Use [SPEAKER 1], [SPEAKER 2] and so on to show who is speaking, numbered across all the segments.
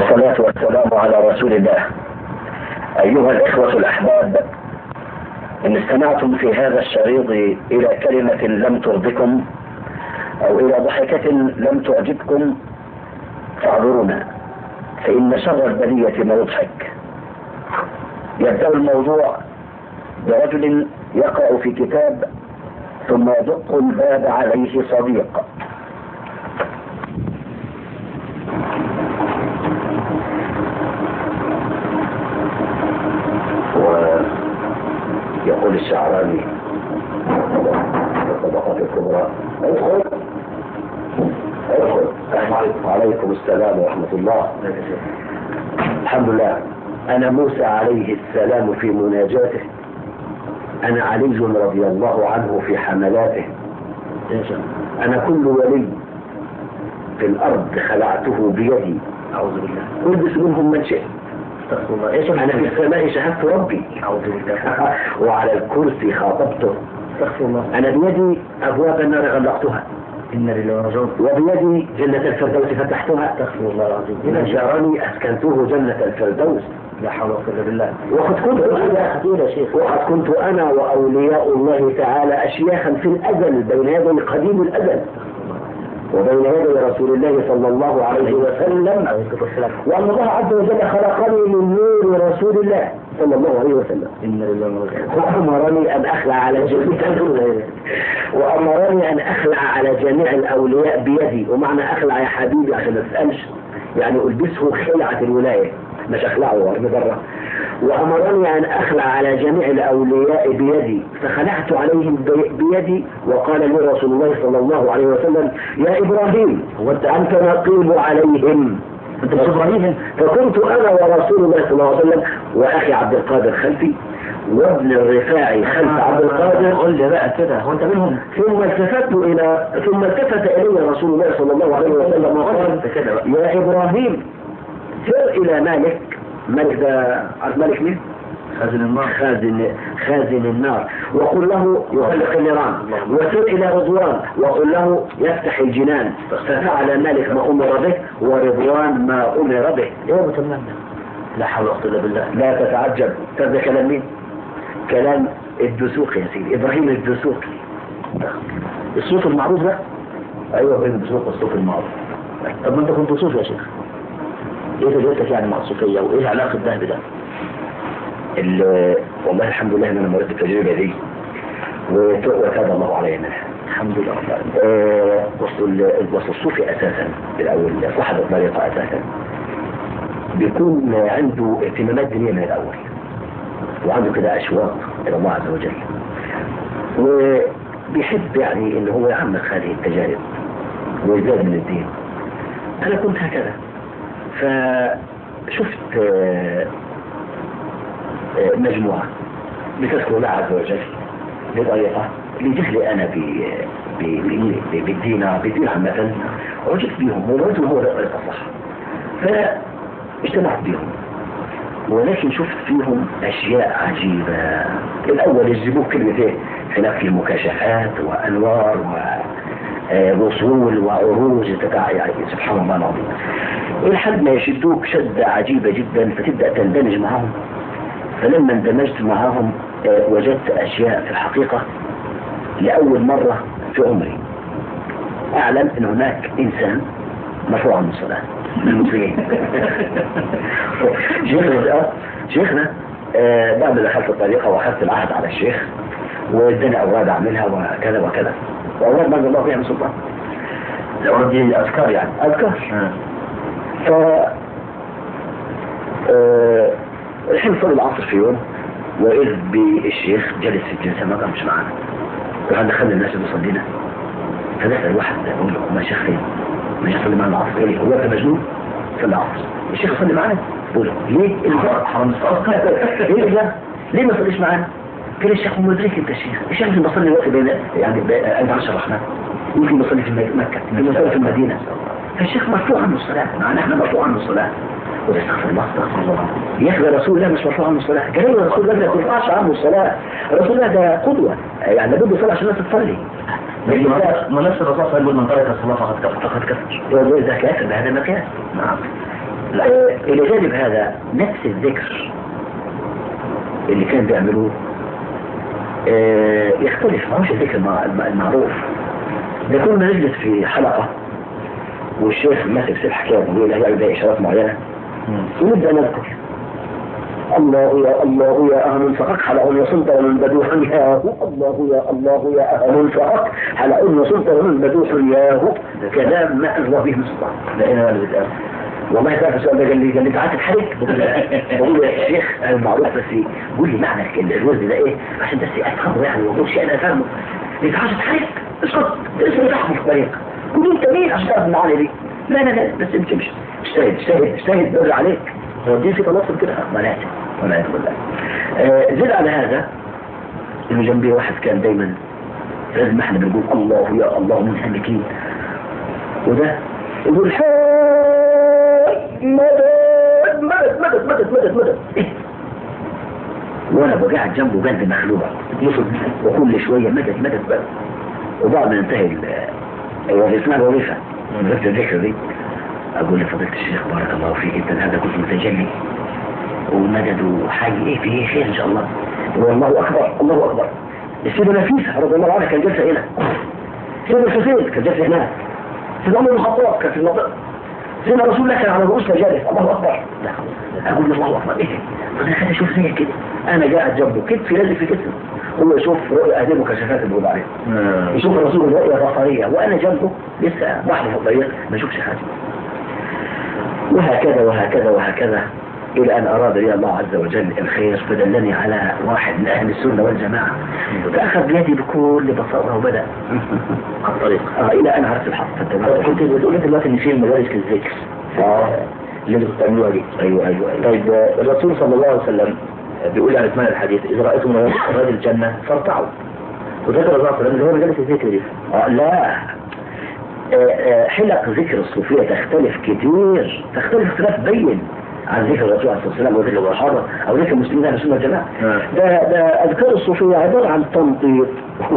[SPEAKER 1] والصلاة والسلام على رسول الله أيها الإخوة الأحباب إن استمعتم في هذا الشريط إلى كلمة لم ترضكم أو إلى ضحكة لم تعجبكم فاعذرونا فإن شر البلية ما يضحك يبدأ الموضوع برجل يقرأ في كتاب ثم يدق الباب عليه صديق ويقول الشعراني الطبقات الكبرى ادخل ادخل وعليكم السلام ورحمة الله الحمد لله أنا موسى عليه السلام في مناجاته أنا علي رضي الله عنه في حملاته أنا كل ولي في الأرض خلعته بيدي
[SPEAKER 2] أعوذ بالله
[SPEAKER 1] البس منهم من شئت
[SPEAKER 2] استغفر الله ايش
[SPEAKER 1] أنا في السماء شهدت ربي
[SPEAKER 2] أعوذ بالله
[SPEAKER 1] وعلى الكرسي خاطبته
[SPEAKER 2] استغفر الله
[SPEAKER 1] أنا بيدي أبواب النار غلقتها
[SPEAKER 2] إنا لله ونرجو
[SPEAKER 1] وبيدي جنة الفردوس فتحتها
[SPEAKER 2] استغفر الله العظيم
[SPEAKER 1] إذا جارني أسكنته جنة الفردوس
[SPEAKER 2] لا حول ولا قوة إلا بالله
[SPEAKER 1] وقد كنت
[SPEAKER 2] هذا خطير يا شيخ
[SPEAKER 1] وقد كنت أنا وأولياء الله تعالى أشياخا في الأزل بين يدي قديم الأزل وبين يدي رسول الله صلى الله عليه وسلم
[SPEAKER 2] عليه الصلاة والسلام
[SPEAKER 1] وأن الله عز وجل خلقني من نور رسول الله صلى الله عليه وسلم
[SPEAKER 2] إنا لله ونرجو
[SPEAKER 1] وأمرني أن أخلع على جميع وأمرني أن أخلع على جميع الأولياء بيدي ومعنى أخلع يا حبيبي عشان ما تسألش يعني ألبسه خلعة الولاية مش أخلعه وأرمي بره وأمرني أن أخلع على جميع الأولياء بيدي فخلعت عليهم بي- بيدي وقال لي رسول الله صلى الله عليه وسلم يا إبراهيم وأنت أنت نقيب عليهم
[SPEAKER 2] أنت مش إبراهيم
[SPEAKER 1] فكنت انا ورسول الله صلى الله عليه وسلم واخي عبد القادر خلفي وابن الرفاعي خلف عبد القادر
[SPEAKER 2] قول لي بقى كده هو أنت منهم
[SPEAKER 1] ثم التفت الى ثم التفت الي رسول الله صلى الله عليه وسلم وقال
[SPEAKER 2] أنت كده بقى
[SPEAKER 1] يا ابراهيم سر الى مالك مالك ده عارف مالك مين؟
[SPEAKER 2] خازن النار
[SPEAKER 1] خازن خازن النار وقل له يخلق النيران وسر الى رضوان وقل له يفتح الجنان ففعل مالك ما امر به ورضوان ما امر به
[SPEAKER 2] إيه أبو تمام ده؟ لا حول ولا قوة إلا بالله
[SPEAKER 1] لا تتعجب تبدا كلام مين؟ كلام الدسوقي يا سيدي ابراهيم الدسوقي الصوت المعروف ده ايوه ابراهيم الدسوقي الصوت المعروف
[SPEAKER 2] طب ما أنت كنت صوفي يا شيخ إيه تجربتك يعني مع الصوفية وإيه علاقة ده بده؟
[SPEAKER 1] ال- والله الحمد لله ان انا مريت بالتجربه دي وت- وتاب الله علي منها
[SPEAKER 2] الحمد لله رب العالمين
[SPEAKER 1] آه، وصل ال- وصل الصوفي اساسا الاول صاحب الطريقه اساسا بيكون عنده اهتمامات دينيه من الاول وعنده كده اشواق الى الله عز وجل وبيحب يعني ان هو يعمق هذه التجارب ويزداد من الدين انا كنت هكذا فشفت آه، آه، مجموعه بتذكر الله عز وجل بطريقه لجهلي انا ب ب- ب- بالدين بالدين عامة عجبت بهم ورأيت هو ده الطريقة الصح فاجتمعت بهم ولكن شفت فيهم اشياء عجيبة الاول يجيبوه كلمتين هناك في مكاشفات وانوار ووصول وعروج تتع- يعني سبحان الله العظيم لحد ما يشدوك شدة عجيبة جدا فتبدأ تندمج معهم فلما اندمجت معهم آه، وجدت أشياء في الحقيقة لأول مرة في عمري أعلم أن هناك إنسان مرفوع عن الصلاة من المسلمين شيخنا آه، شيخنا آه، بعد ما دخلت الطريقة وأخذت العهد على الشيخ واداني أوراق أعملها وكذا وكذا وأوراق ما الله فيها من سلطان
[SPEAKER 2] الأوراق دي أذكار يعني
[SPEAKER 1] أذكر
[SPEAKER 2] آه.
[SPEAKER 1] ف آه، الحين صلي العصر في يوم وإذ بالشيخ جلس في الجلسة ما قامش معنا وقعد دخلنا الناس اللي صلينا فنسأل واحد يقول له ما شيخ فين؟ ما يصلي معنا العصر قال لي هو أنت مجنون؟ صلي العصر الشيخ صلي معنا بقول له ليه؟ الفرق حرام الصلاة ليه ده؟ ليه ما صليش معانا؟ قال لي الشيخ مدرك انت الشيخ الشيخ مش بصلي وقت بين يعني عند عشر الرحمن يمكن بصلي في مكة يمكن بصلي في المدينة فالشيخ مرفوع عنه الصلاة معنا احنا مرفوع عنه الصلاة قلت استغفر الله استغفر الله يا اخي ده رسول الله مش مرفوع عنه الصلاة قال له رسول الله ما ترفعش عنه الصلاة رسول الله ده قدوة يعني لابد يصلي عشان الناس تصلي
[SPEAKER 2] لكن ما نفس الرسول صلى الله عليه وسلم من ترك الصلاة فقد كفر
[SPEAKER 1] فقد كفر يقول ده كافر بهذا المكان
[SPEAKER 2] نعم
[SPEAKER 1] آه، إلى جانب هذا نفس الذكر اللي كان بيعملوه آه، يختلف ما هوش الذكر المع- الم- المعروف ده كنا نجلس في حلقة والشيخ ماسك سلح كده بيقول هيعمل بها إشارات معينة ونبدأ نذكر الله يا الله يا أهل الفقق حلق وصلت من بدوح ياه الله يا الله يا أهل الفقق حلق وصلت من بدوح ياه كلام ما أنزل به من سلطان لا إله إلا الله والله تعرف السؤال ده قال لي قال لي تعال تتحرك بقول له- بقول له يا شيخ انا معروف بس قول لي معنى ال- الورد ده ايه عشان بس افهمه يعني واقول شيء انا افهمه ليه تعال تتحرك اسكت اسمه تحمل في الطريق قول انت مين عشان تعرف المعاني دي لا لا لا بس انت مش اجتهد اجتهد اجتهد بر عليك هو الدين في تنصر كده ضلالة والعياذ بالله آه، زد على هذا انه جنبي واحد كان دايما لازم ما احنا بنقول الله يا الله منهمكين وده يقول حي مدد مدد مدد مدد مدد مدد إيه؟ وانا بقعد جنبه قلبي مخلوع يصد وكل شويه مدد مدد مدد وبعد ما ينتهي ال- الوظيفه اسمها الوظيفه وظيفه الذكر دي اقول لفضيله الشيخ بارك الله فيك انت هذا كنت متجلي ومدد وحي ايه في ايه خير ان شاء الله والله اكبر الله اكبر السيدة نفيسة رضي الله عنها كان جالسة هنا سيدنا الحسين كان جالس هناك سيدنا عمر بن الخطاب كان في المنطقة سيدنا رسول الله كان على رؤوسنا جالس الله اكبر لا اقول الله اكبر ايه انا خليني اشوف زيك كده انا قاعد جنبه كتفي لازق في كتفه هو يشوف رؤيا اهل المكشفات اللي بيقول عليها يشوف الرسول رؤيا بصريه وانا جنبه لسه بحر في الطريق ما اشوفش حاجه وهكذا وهكذا وهكذا إلى أن أراد لي الله عز وجل الخير فدلني على واحد من أهل السنة والجماعة فأخذ بيدي بكل بساطة وبدأ الطريق آه إلى أن عرفت الحق فاتبعت
[SPEAKER 2] كنت بتقول انت دلوقتي ان في مدارس للذكر
[SPEAKER 1] آه
[SPEAKER 2] اللي انتوا بتعملوها دي
[SPEAKER 1] أيوه أيوه أيوه
[SPEAKER 2] طيب آه، الرسول صلى الله عليه وسلم آه، بيقول يعني في معنى الحديث اذا رايتم رجل الجنه فارتعوا وذكر الرسول صلى الله عليه وسلم اللي هو مجالس الذكر دي
[SPEAKER 1] آه لا آه، آه، حلق ذكر الصوفية تختلف كتير تختلف اختلاف بين عن ذكر الرسول عليه الصلاة والسلام وذكر الصحابة أو ذكر المسلمين أهل السنة والجماعة
[SPEAKER 2] نعم.
[SPEAKER 1] ده ده أذكار الصوفية عبارة عن تنطيط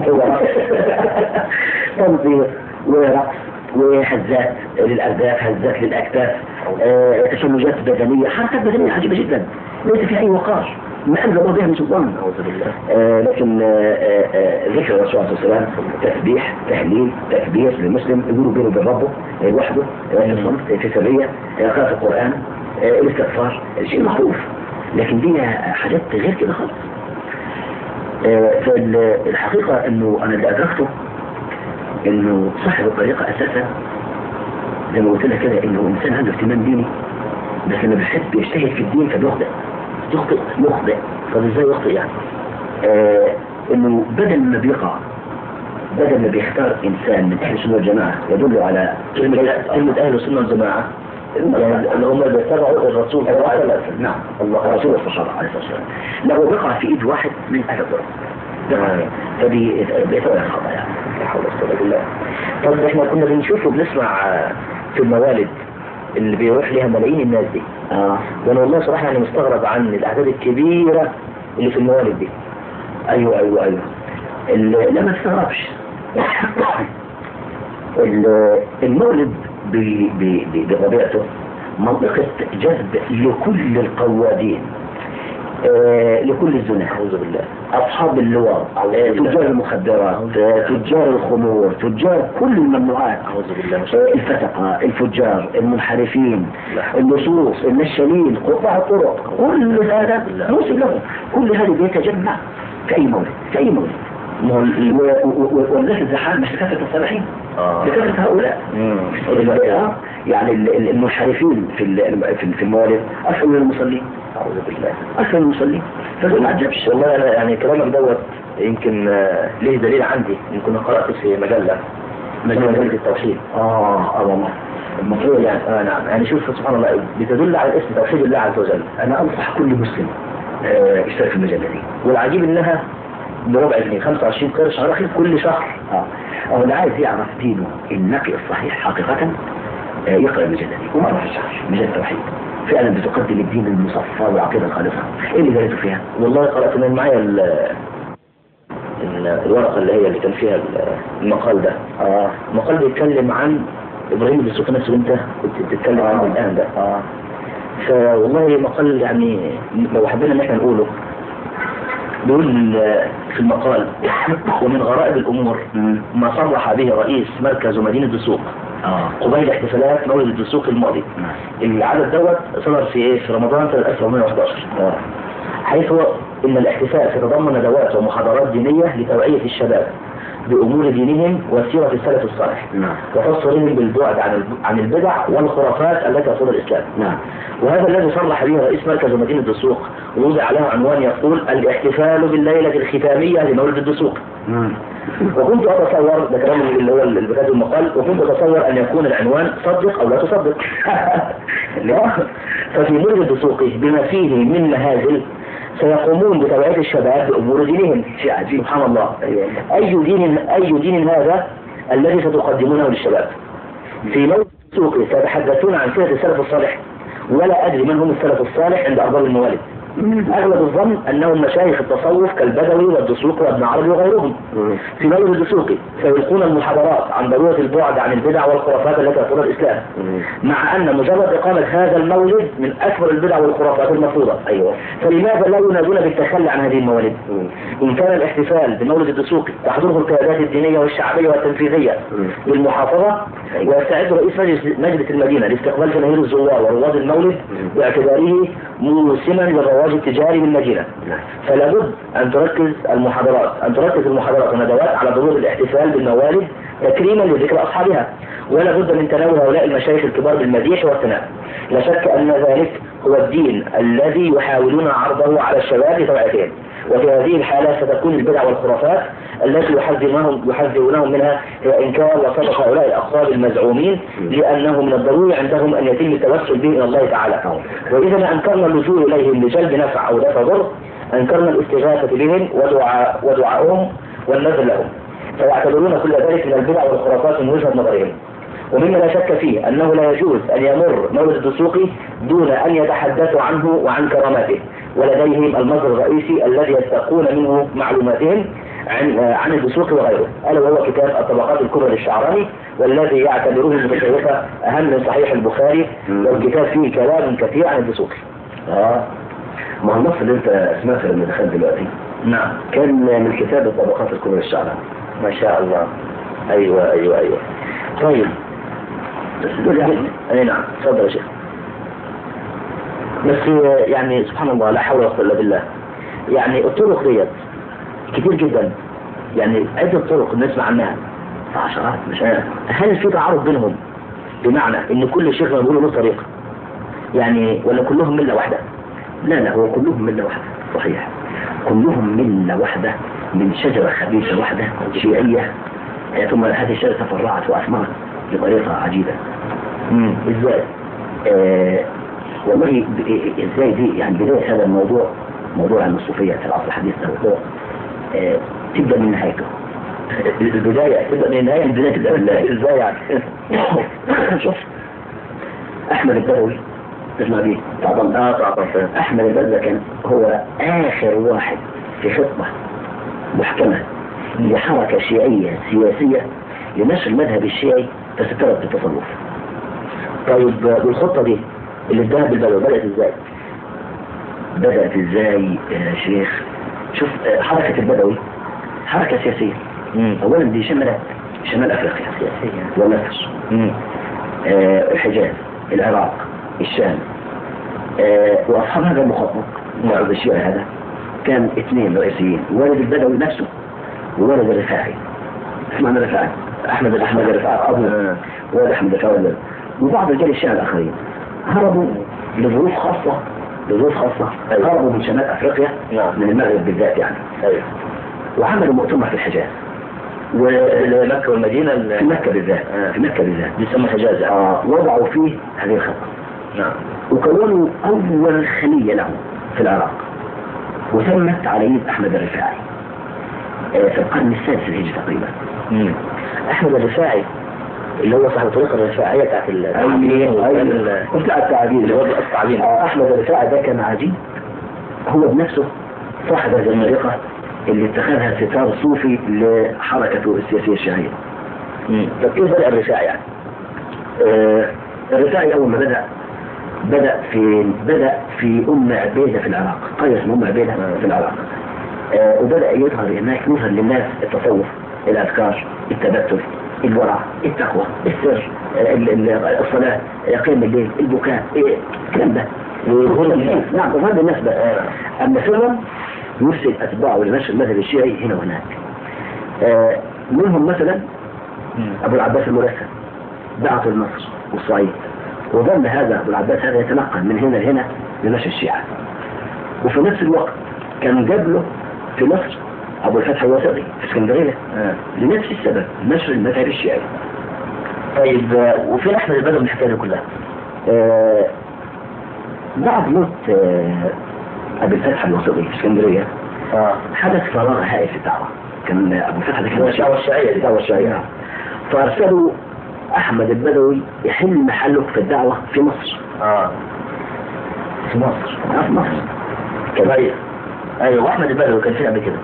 [SPEAKER 1] تنطيط ورقص وهزات للأرداف هزات للأكتاف آه، تشنجات بدنية حركات بدنية عجيبة جدا ليس فيها أي وقار ما أنزل الله بها من سلطان
[SPEAKER 2] اعوذ بالله
[SPEAKER 1] آه، لكن آه، آه، آه، ذكر الرسول عليه الصلاه والسلام تسبيح تهليل تكبير للمسلم يقولوا بينه وبين ربه آه، وحده آه، الصمت آه، في سريه آه، قراءه القران آه، الاستغفار شيء معروف لكن دي حاجات غير كده خالص آه، فالحقيقه انه انا اللي ادركته انه صاحب الطريقه اساسا زي ما قلت لك كده انه انسان عنده اهتمام ديني بس لما بيحب يجتهد في الدين فبيخطئ يخطئ يخطئ طب ازاي يخطئ يعني؟ آه انه بدل ما بيقع بدل ما بيختار انسان من اهل السنه والجماعه يدل على
[SPEAKER 2] كلمة كلمة أهل السنة والجماعة يعني اللي هم بيتبعوا الرسول صلى الله عليه وسلم
[SPEAKER 1] نعم الله رسول الصحابه عليه الصلاه والسلام لو وقع في ايد واحد من اهل الطرق فدي بيتولى الخطا يعني
[SPEAKER 2] لا حول ولا قوة إلا بالله طب احنا كنا بنشوف وبنسمع آه، في الموالد اللي بيروح ليها ملايين الناس دي
[SPEAKER 1] اه
[SPEAKER 2] وانا والله صراحة يعني مستغرب عن الأعداد الكبيرة اللي في الموالد دي
[SPEAKER 1] ايوه ايوه ايوه ال- لا ما تستغربش ال- المولد ب- ب- ب- بطبيعته منطقة جذب لكل القوادين آه، لكل الزنا
[SPEAKER 2] أعوذ بالله
[SPEAKER 1] أصحاب اللواط
[SPEAKER 2] أعوذ
[SPEAKER 1] آه،
[SPEAKER 2] بالله.
[SPEAKER 1] تجار المخدرات
[SPEAKER 2] أعوذ
[SPEAKER 1] آه،
[SPEAKER 2] بالله.
[SPEAKER 1] تجار الخمور تجار كل الممنوعات
[SPEAKER 2] أعوذ بالله ما شاء
[SPEAKER 1] آه،
[SPEAKER 2] الله
[SPEAKER 1] الفتقة الفجار المنحرفين
[SPEAKER 2] لا حول.
[SPEAKER 1] اللصوص النشالين قطاع الطرق كل هذا
[SPEAKER 2] لا.
[SPEAKER 1] موسم له كل هذا بيتجمع في أي مولد في أي مولد ما هو ال- و- و- و- والناس الزحام مش لكثرة السامحين
[SPEAKER 2] آه.
[SPEAKER 1] لكثرة هؤلاء
[SPEAKER 2] مم.
[SPEAKER 1] آه، يعني ال- ال- المنحرفين في ال- في في الموالد أكثر من المصلين
[SPEAKER 2] أعوذ بالله
[SPEAKER 1] أكثر من المصلين فما تعجبش
[SPEAKER 2] والله أنا يعني كلامك دوت يمكن آه، ليه دليل عندي يمكن أنا قرأت في مجلة مجلة مجلة التوحيد
[SPEAKER 1] آه آه والله المفروض
[SPEAKER 2] يعني آه نعم يعني شوف سبحان الله بتدل على اسم توحيد الله عز وجل
[SPEAKER 1] أنا أنصح كل مسلم آه، يشترك في المجلة دي
[SPEAKER 2] والعجيب انها بربع جنيه 25 قرش على خير كل شهر
[SPEAKER 1] اه هو اللي عايز يعرف دينه النقي الصحيح حقيقة آه، يقرأ المجلة دي وما في الشهر مجلة التوحيد فعلا بتقدم الدين المصفى والعقيدة الخالصة ايه اللي قريته فيها؟
[SPEAKER 2] والله قرأت من معايا ال- ال- الورقة اللي هي اللي كان فيها ال- المقال ده
[SPEAKER 1] اه
[SPEAKER 2] المقال بيتكلم عن ابراهيم الدسوقي نفسه انت كنت بتتكلم عنه الان ده
[SPEAKER 1] اه
[SPEAKER 2] فوالله مقال يعني لو حبينا ان احنا نقوله بيقول في المقال ومن غرائب الامور ما صرح به رئيس مركز مدينة السوق
[SPEAKER 1] اه
[SPEAKER 2] قبيل احتفالات مولد السوق الماضي
[SPEAKER 1] نعم
[SPEAKER 2] العدد دوت صدر في ايه في رمضان سنة 1911
[SPEAKER 1] اه
[SPEAKER 2] حيث ان الاحتفال تتضمن ندوات ومحاضرات دينية لتوعية الشباب بأمور دينهم وسيرة السلف الصالح
[SPEAKER 1] نعم
[SPEAKER 2] وفصلهم بالبعد عن الب- عن البدع والخرافات التي تصل الإسلام
[SPEAKER 1] نعم
[SPEAKER 2] وهذا الذي صرح به رئيس مركز مدينة السوق ووضع له عنوان يقول الاحتفال بالليلة الختامية لمولد الدسوق
[SPEAKER 1] مم.
[SPEAKER 2] وكنت أتصور ده كلام اللي هو اللي كاتب المقال وكنت أتصور أن يكون العنوان صدق أو لا تصدق ففي مولد الدسوق بما فيه من مهازل سيقومون بتوعية الشباب بأمور دينهم شيء عجيب سبحان الله أي دين أي دين هذا الذي ستقدمونه للشباب في مولد السوق سيتحدثون عن سيرة السلف الصالح ولا أدري من هم السلف الصالح عند أرباب الموالد أغلب الظن أنهم مشايخ التصوف كالبدوي والدسوقي وابن عربي وغيرهم
[SPEAKER 1] مم.
[SPEAKER 2] في مولد الدسوقي سيلقون المحاضرات عن ضرورة البعد عن البدع والخرافات التي تضر الإسلام
[SPEAKER 1] مم.
[SPEAKER 2] مع أن مجرد إقامة هذا المولد من أكبر البدع والخرافات المرفوضة
[SPEAKER 1] ايوه
[SPEAKER 2] فلماذا لا ينادون بالتخلي عن هذه الموالد؟
[SPEAKER 1] مم.
[SPEAKER 2] إن كان الاحتفال بمولد الدسوقي تحضره القيادات الدينية والشعبية والتنفيذية
[SPEAKER 1] مم.
[SPEAKER 2] للمحافظة ويستعد رئيس مجلس مجلس المدينة لاستقبال جماهير الزوار ورواد المولد باعتباره موسما للرواج التجاري بالمدينة
[SPEAKER 1] نعم.
[SPEAKER 2] فلا بد أن تركز المحاضرات أن تركز المحاضرات والندوات على ضرورة الاحتفال بالموالد تكريما لذكر أصحابها ولا بد من تناول هؤلاء المشايخ الكبار بالمديح والثناء لا شك أن ذلك هو الدين الذي يحاولون عرضه على الشباب لتوعيتهم وفي هذه الحالة ستكون البدع والخرافات التي يحذرونهم يحذرونهم منها هي إنكار وصدق هؤلاء الأقطاب المزعومين لأنه من الضروري عندهم أن يتم التوسل به إلى الله تعالى وإذا ما أنكرنا اللجوء إليهم لجلب نفع أو دفع ضر أنكرنا الاستغاثة بهم ودعاء ودعائهم والنذر لهم فيعتبرون كل ذلك من البدع والخرافات من وجهة نظرهم ومما لا شك فيه أنه لا يجوز أن يمر مولد الدسوقي دون أن يتحدثوا عنه وعن كراماته ولديهم المصدر الرئيسي الذي يستقون منه معلوماتهم عن عن الدسوقي وغيره ألا وهو كتاب الطبقات الكبرى للشعراني والذي يعتبره المتصوفة أهم من صحيح البخاري
[SPEAKER 1] مم.
[SPEAKER 2] والكتاب فيه كلام كثير عن الدسوقي
[SPEAKER 1] اه ما هو النص اللي انت سمعته لما دخلت دلوقتي
[SPEAKER 2] نعم
[SPEAKER 1] كان من كتاب الطبقات الكبرى للشعراء
[SPEAKER 2] ما شاء الله أيوة أيوة أيوة طيب
[SPEAKER 1] بس دول يعني
[SPEAKER 2] اي نعم تفضل يا شيخ بس يعني سبحان الله لا حول ولا قوه الا بالله يعني الطرق ديت كتير جدا يعني عدة طرق نسمع عنها
[SPEAKER 1] عشرات مش
[SPEAKER 2] آه، هل في تعارض بينهم بمعنى ان كل شيخ بيقول له طريقه يعني ولا كلهم مله واحده
[SPEAKER 1] لا لا هو كلهم ملة واحدة صحيح كلهم ملة واحدة من شجرة خبيثة واحدة شيعية آه، ثم هذه الشجرة تفرعت وأثمرت بطريقة عجيبة
[SPEAKER 2] امم ازاي
[SPEAKER 1] آه والله ب- إيه- ازاي دي يعني بداية هذا الموضوع موضوع علم الصوفية في العصر الحديث ده موضوع آه تبدأ من نهايته
[SPEAKER 2] البدايه تبدا من النهايه
[SPEAKER 1] البداية تبدأ من النهاية
[SPEAKER 2] ازاي يعني
[SPEAKER 1] شوف أحمد البدوي تسمع بيه تعظم
[SPEAKER 2] اه طبعا
[SPEAKER 1] أحمد البدوي كان هو آخر واحد في خطة محكمة لحركة شيعية سياسية لنشر المذهب الشيعي تسترد بالتصوف
[SPEAKER 2] طيب والخطه دي اللي اتبنت بالبلد بدات ازاي؟
[SPEAKER 1] بدأت ازاي يا شيخ شوف آه، حركة البدوي حركة سياسية
[SPEAKER 2] امم
[SPEAKER 1] أولا دي شملت شمال أفريقيا
[SPEAKER 2] سياسية.
[SPEAKER 1] ومصر
[SPEAKER 2] امم
[SPEAKER 1] آه، الحجاز العراق الشام آه، وأصحاب هذا المخطط معرض الشيعي هذا كان اثنين رئيسيين والد البدوي نفسه وولد الرفاعي اسمعنا الرفاعي أحمد أحمد الرفاعي أبو
[SPEAKER 2] آه.
[SPEAKER 1] والد أحمد الرفاعي والد. وبعض رجال الشيعة الآخرين هربوا لظروف خاصة لظروف خاصة
[SPEAKER 2] أيوة.
[SPEAKER 1] هربوا من شمال أفريقيا
[SPEAKER 2] نعم.
[SPEAKER 1] من المغرب بالذات يعني
[SPEAKER 2] ايوه
[SPEAKER 1] وعملوا مؤتمر في الحجاز
[SPEAKER 2] مكه والمدينه ال-
[SPEAKER 1] في مكة بالذات
[SPEAKER 2] آه.
[SPEAKER 1] في مكة بالذات
[SPEAKER 2] بيسمى حجاز يعني.
[SPEAKER 1] آه وضعوا فيه هذه الخطة
[SPEAKER 2] نعم
[SPEAKER 1] وكونوا أول خلية لهم في العراق وتمت على يد أحمد الرفاعي آه، في القرن السادس الهجري تقريبا
[SPEAKER 2] امم احمد الرفاعي اللي هو صاحب الطريقه الرفاعيه بتاعت التعبير
[SPEAKER 1] أيوة
[SPEAKER 2] وكان
[SPEAKER 1] أيوة
[SPEAKER 2] ال-
[SPEAKER 1] بتاع التعبير
[SPEAKER 2] اللي هو التعبير
[SPEAKER 1] آه، أحمد الرفاعي ده كان عجيب هو بنفسه صاحب هذه الطريقة اللي اتخذها ستار صوفي لحركته السياسية الشيعية
[SPEAKER 2] امم طب كيف بدا الرفاعي يعني؟
[SPEAKER 1] آه، الرفاعي أول ما بدأ بدأ في بدأ في أم عبيدة في العراق قرية اسمها أم عبيدة في العراق آه وبدأ يظهر هناك يظهر للناس التصوف الأذكار التبتل الورع التقوى السر آه، ال- ال- الصلاة آه، قيام الليل البكاء إيه، الكلام ده ويظهر الناس نعم وهذا الناس بقى آه، أما سرا يرسل أتباعه لنشر المذهب الشيعي هنا وهناك آه، منهم مثلا أبو العباس المرسل بعثوا لمصر والصعيد وظل هذا أبو العباس هذا يتنقل من هنا لهنا لنشر الشيعة وفي نفس الوقت كان قبله في مصر أبو الفتح الوسطي في اسكندرية لنفس السبب نشر المذهب الشيعي
[SPEAKER 2] طيب آه، وفين احمد البدوي من الحكايه دي كلها؟
[SPEAKER 1] آه، بعد موت آه، أبو الفتح الوسطي في اسكندرية
[SPEAKER 2] اه
[SPEAKER 1] حدث فراغ هائل في الدعوة كان أبو الفتح ده كان
[SPEAKER 2] الدعوة الشيعية دي.
[SPEAKER 1] الدعوة الشيعية فأرسلوا أحمد البدوي يحل محله في الدعوة في مصر
[SPEAKER 2] اه في مصر
[SPEAKER 1] آه، في مصر
[SPEAKER 2] طيب ايوه واحمد البدوي كان فين قبل كده؟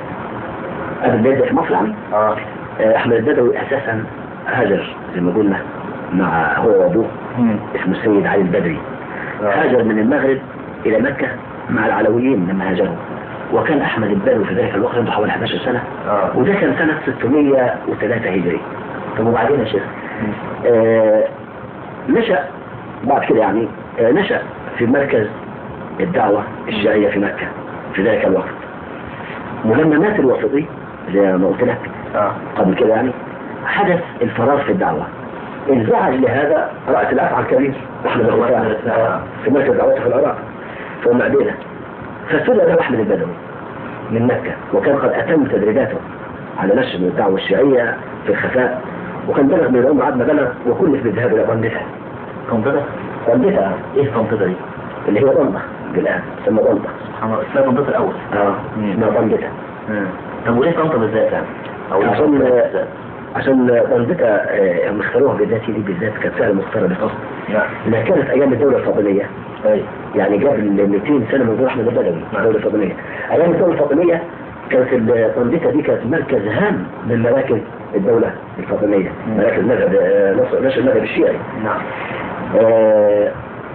[SPEAKER 1] أبو البدوي في مصر يعني
[SPEAKER 2] اه
[SPEAKER 1] آه، أحمد البدوي أساسا هاجر زي ما قلنا مع هو وأبوه اسمه السيد علي البدري هاجر من المغرب إلى مكة مع العلويين لما هاجروا وكان أحمد البدوي في ذلك الوقت عنده حوالي 11 سنة
[SPEAKER 2] اه
[SPEAKER 1] وده كان سنة 603 هجري
[SPEAKER 2] طب وبعدين يا شيخ؟
[SPEAKER 1] آه، نشأ بعد كده يعني آه، نشأ في مركز الدعوة الشيعية في مكة في ذلك الوقت ولما مات الوسطي زي ما قلت لك
[SPEAKER 2] اه
[SPEAKER 1] قبل كده يعني حدث الفراغ في الدعوة انزعج لهذا رأس الأفعى الكبير أحمد الرفاعي في مركز دعوته في العراق في أم عبيدة فسئل له أحمد البدوي من مكة وكان قد أتم تدريباته على نشر الدعوة الشيعية في الخفاء وكان بلغ من العمر عاد ما بلغ وكلف بالذهاب إلى طنطا
[SPEAKER 2] طنطا
[SPEAKER 1] طنطا
[SPEAKER 2] ايه طنطا دي؟
[SPEAKER 1] اللي هي طنطا الآن تسمى طنطا
[SPEAKER 2] سبحان الله اسمها طنطا الاول
[SPEAKER 1] اه
[SPEAKER 2] مم.
[SPEAKER 1] اسمها طنطا
[SPEAKER 2] طب وليه طنطا بالذات يعني؟ او ليه
[SPEAKER 1] عشان
[SPEAKER 2] طنطا بالذات؟
[SPEAKER 1] عشان طنطا آه، هم اختاروها بالذات دي بالذات كانت فعلا مختارة بقصد
[SPEAKER 2] نعم
[SPEAKER 1] انها كانت ايام الدولة الفاطمية
[SPEAKER 2] ايوه
[SPEAKER 1] يعني قبل 200 سنة من ظهور احمد البدوي الدولة الفاطمية ايام الدولة الفاطمية كانت ال- طنطا دي كانت مركز هام من مراكز الدولة الفاطمية
[SPEAKER 2] مم.
[SPEAKER 1] مراكز مذهب آه، نصر نشر المذهب الشيعي
[SPEAKER 2] نعم
[SPEAKER 1] آه،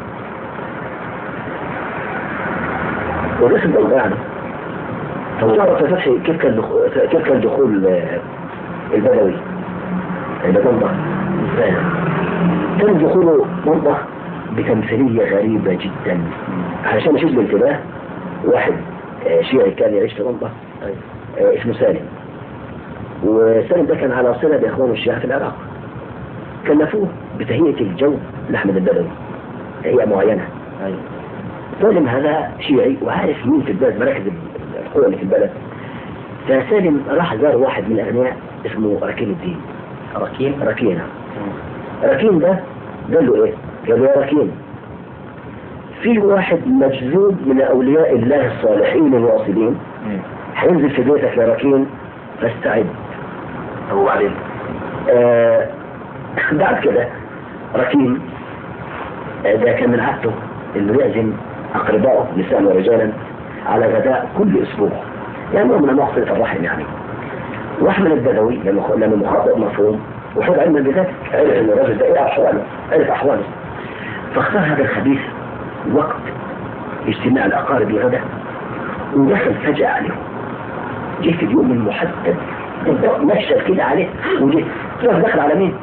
[SPEAKER 1] والاسم ده يعني طب تعرف يا فتحي كيف كان دخول كيف كان دخول آه، البدوي إلى طنطا
[SPEAKER 2] ازاي؟
[SPEAKER 1] كان دخوله طنطا بتمثيلية غريبة جدا علشان يشد الانتباه واحد آه، شيعي كان يعيش في طنطا
[SPEAKER 2] ايوه
[SPEAKER 1] آه، اسمه سالم وسالم ده كان على صلة بإخوانه الشيعة في العراق كلفوه بتهيئة الجو لأحمد البدوي تهيئة معينة
[SPEAKER 2] ايوه
[SPEAKER 1] سالم هذا شيعي وعارف مين في البلد مراكز القوى اللي في البلد فسالم راح زار واحد من الأغنياء اسمه ركين الدين
[SPEAKER 2] ركين
[SPEAKER 1] ركين ركين ده قال له ايه؟ قال له يا ركين في واحد مجذوب من أولياء الله الصالحين الواصلين هينزل في بيتك يا ركين فاستعد
[SPEAKER 2] طب وبعدين؟
[SPEAKER 1] آه بعد كده ركين آه ده كان من عادته انه يعزم اقربائه نساء ورجالا على غداء كل اسبوع يعني نوع من انواع صله الرحم يعني واحمد البدوي لما لما مخاطب مفهوم وحب علما بذلك عرف ان الرجل ده ايه احواله عرف احواله فاختار هذا الخبيث وقت اجتماع الاقارب لغدا ودخل فجأة عليهم جه في اليوم المحدد نشر كده عليه وجه راح دخل على مين؟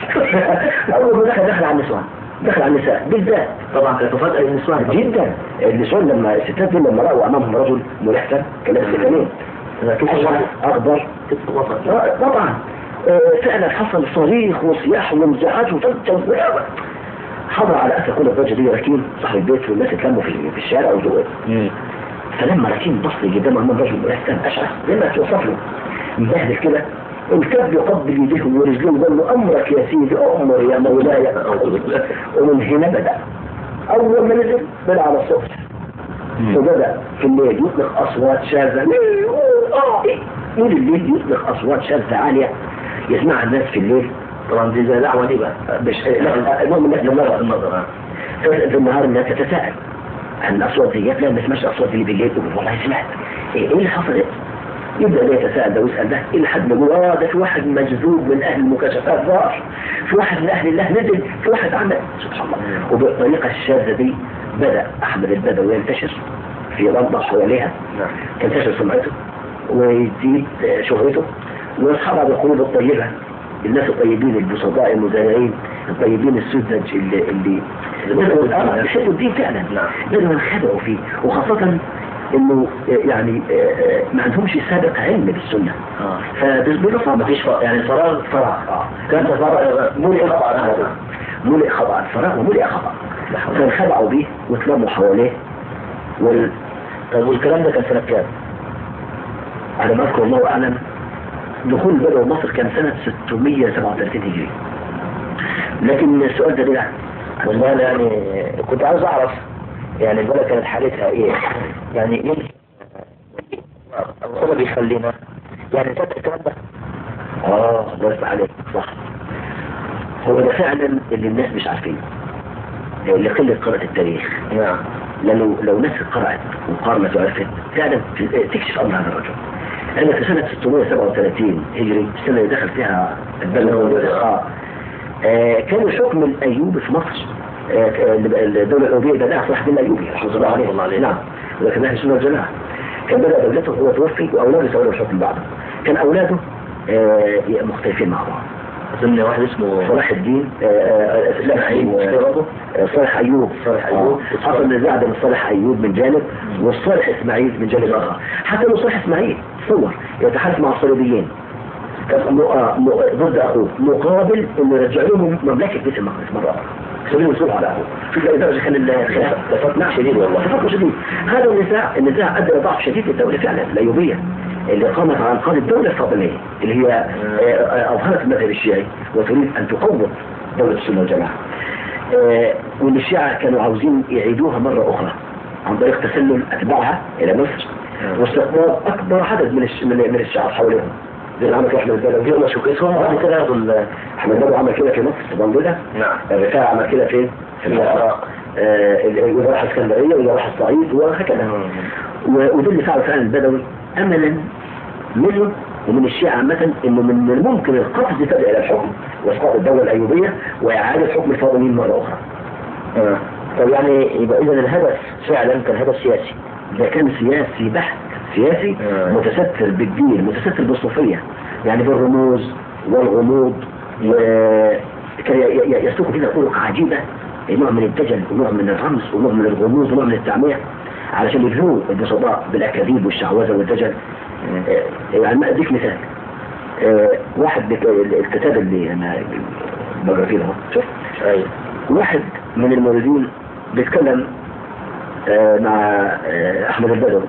[SPEAKER 1] اول ما دخل دخل على النسوان دخل على النساء بالذات
[SPEAKER 2] طبعا كانت مفاجأة للنسوان
[SPEAKER 1] جدا النسوان لما الستات دول لما راوا امامهم رجل ملحفن كان لابس ختانين أشعر اخضر
[SPEAKER 2] كتب وسط
[SPEAKER 1] آه، طبعا آه، فعلا حصل صريخ وصياح وانزعاج وفجة وغيابة حضر على اثر كل الضجه دي ركين صاحب البيت والناس اتلموا في في الشارع وجوه فلما ركين بص قدام امام رجل ملحفن اشعر زي ما توصف له مبهدل كده الكاب يقبل يديه ورجليه وقال له امرك يا سيدي امر يا مولاي ومن هنا بدا اول ما نزل طلع على الصوت وبدا في الليل يطلق اصوات شاذه اه طول الليل يطلق اصوات شاذه عاليه يسمعها الناس في الليل
[SPEAKER 2] طبعا دي زي دعوة دي بقى
[SPEAKER 1] مش لا، المهم الناس بالنظر
[SPEAKER 2] النظر آه.
[SPEAKER 1] في النهار الناس تتساءل عن الاصوات دي لا ما تسمعش الاصوات دي بالليل تقول والله سمعت ايه إيه اللي حصل إيه؟ يبدا ده يتساءل ده ويسال ده الى حد ما يقول اه ده في واحد مجذوب من اهل المكاشفات ظهر في واحد من اهل الله نزل في واحد عمل سبحان الله وبالطريقه الشاذه دي بدا احمد البدوي ينتشر في لندن حواليها
[SPEAKER 2] نعم
[SPEAKER 1] تنتشر سمعته ويزيد شهرته واصحابها بالقلوب الطيبه الناس الطيبين البسطاء المزارعين الطيبين السذج اللي اللي بدأوا آه، يحبوا الدين فعلا
[SPEAKER 2] نعم.
[SPEAKER 1] بدأوا ينخدعوا فيه وخاصة انه آه، يعني آه، آه، ما عندهمش سابق علم بالسنة
[SPEAKER 2] اه
[SPEAKER 1] فبالبساطة
[SPEAKER 2] مفيش فرق يعني فراغ
[SPEAKER 1] فراغ اه كان فراغ ملئ خطأ ملئ خطأ فراغ وملئ خطأ فانخدعوا به واتلموا حواليه وال...
[SPEAKER 2] طيب والكلام ده كان سنة كام؟
[SPEAKER 1] على ما اذكر الله اعلم دخول بدو مصر كان سنة 637 هجري لكن السؤال ده ليه
[SPEAKER 2] والله أنا يعني كنت عاوز اعرف يعني البلد كانت حالتها ايه يعني يمكن الرسول بيخلينا يعني نصدق الكلام ده
[SPEAKER 1] اه الله يفتح عليك صح هو ده فعلا اللي الناس مش عارفينه اللي قلة قراءة التاريخ
[SPEAKER 2] نعم
[SPEAKER 1] لانه لو ناس قرأت وقارنت وعرفت فعلا تكشف امر هذا الرجل انا في سنة 637 هجري السنة اللي دخل فيها البلد والإخاء آه كان الحكم الايوبي في مصر آه آه، الدولة الاوروبية بدأها صلاح الدين الايوبي رحمه الله عليه
[SPEAKER 2] الله عليه.
[SPEAKER 1] نعم ولكن اهل السنة والجماعة كان بدأ دولته هو توفي واولاده سووا الحكم بعده كان اولاده آه مختلفين مع بعض
[SPEAKER 2] اظن واحد اسمه
[SPEAKER 1] صلاح الدين آه، آه، لا
[SPEAKER 2] أيوب.
[SPEAKER 1] اسمه آه، صالح ايوب
[SPEAKER 2] صالح أيوب.
[SPEAKER 1] آه، حصل نزاع بين صالح ايوب من جانب والصالح اسماعيل من جانب اخر حتى لو صالح اسماعيل صور يتحالف مع الصليبيين كان م- آه، م- ضد اخوه مقابل انه يرجع لهم مملكه بيت المقدس مره اخرى سبيل الوصول على اخوه شوف اي درجه كان الخلاف
[SPEAKER 2] تفرق شديد والله.
[SPEAKER 1] تفرق شديد هذا النزاع النزاع ادى الى ضعف شديد للدوله فعلا الايوبيه اللي قامت على انقاذ الدوله الفاطميه اللي هي آه، آه، اظهرت المذهب الشيعي وتريد ان تقوض دوله السنه والجماعه آه، وان الشيعه كانوا عاوزين يعيدوها مره اخرى عن طريق تسلل اتباعها الى مصر واستقطاب اكبر عدد من الش- من من الشعب حواليهم زي اللي عمل احمد البدوي
[SPEAKER 2] يلا شو اسمهم بعد كده ياخدوا ال-
[SPEAKER 1] احمد البدوي عمل كده في مصر في بنجله
[SPEAKER 2] نعم
[SPEAKER 1] الرفاع عمل كده فين؟ في العراق آه، ال- وده راح اسكندريه وده راح الصعيد وهكذا و- وده اللي فعله فعلا البدوي املا منه ومن الشيعة عامة انه من الممكن القفز فجأة الى الحكم واسقاط الدولة الايوبية واعادة حكم الفاطميين مرة اخرى.
[SPEAKER 2] آه. طب يعني يبقى اذا الهدف فعلا كان هدف سياسي
[SPEAKER 1] ده كان سياسي بحت سياسي
[SPEAKER 2] آه.
[SPEAKER 1] متستر بالدين متستر بالصوفية يعني بالرموز والغموض و- كان ي- ي- يسلكوا كده طرق عجيبة نوع من الدجل ونوع من الرمز ونوع من الغموض ونوع من التعمية علشان يبنوا البسطاء بالاكاذيب والشعوذة والدجل آه، يعني ما اديك مثال آه، واحد بك... الكتاب اللي انا بقرا فيه اهو شوف
[SPEAKER 2] ايوه
[SPEAKER 1] واحد من الموردين بيتكلم آه، مع آه، احمد البدوي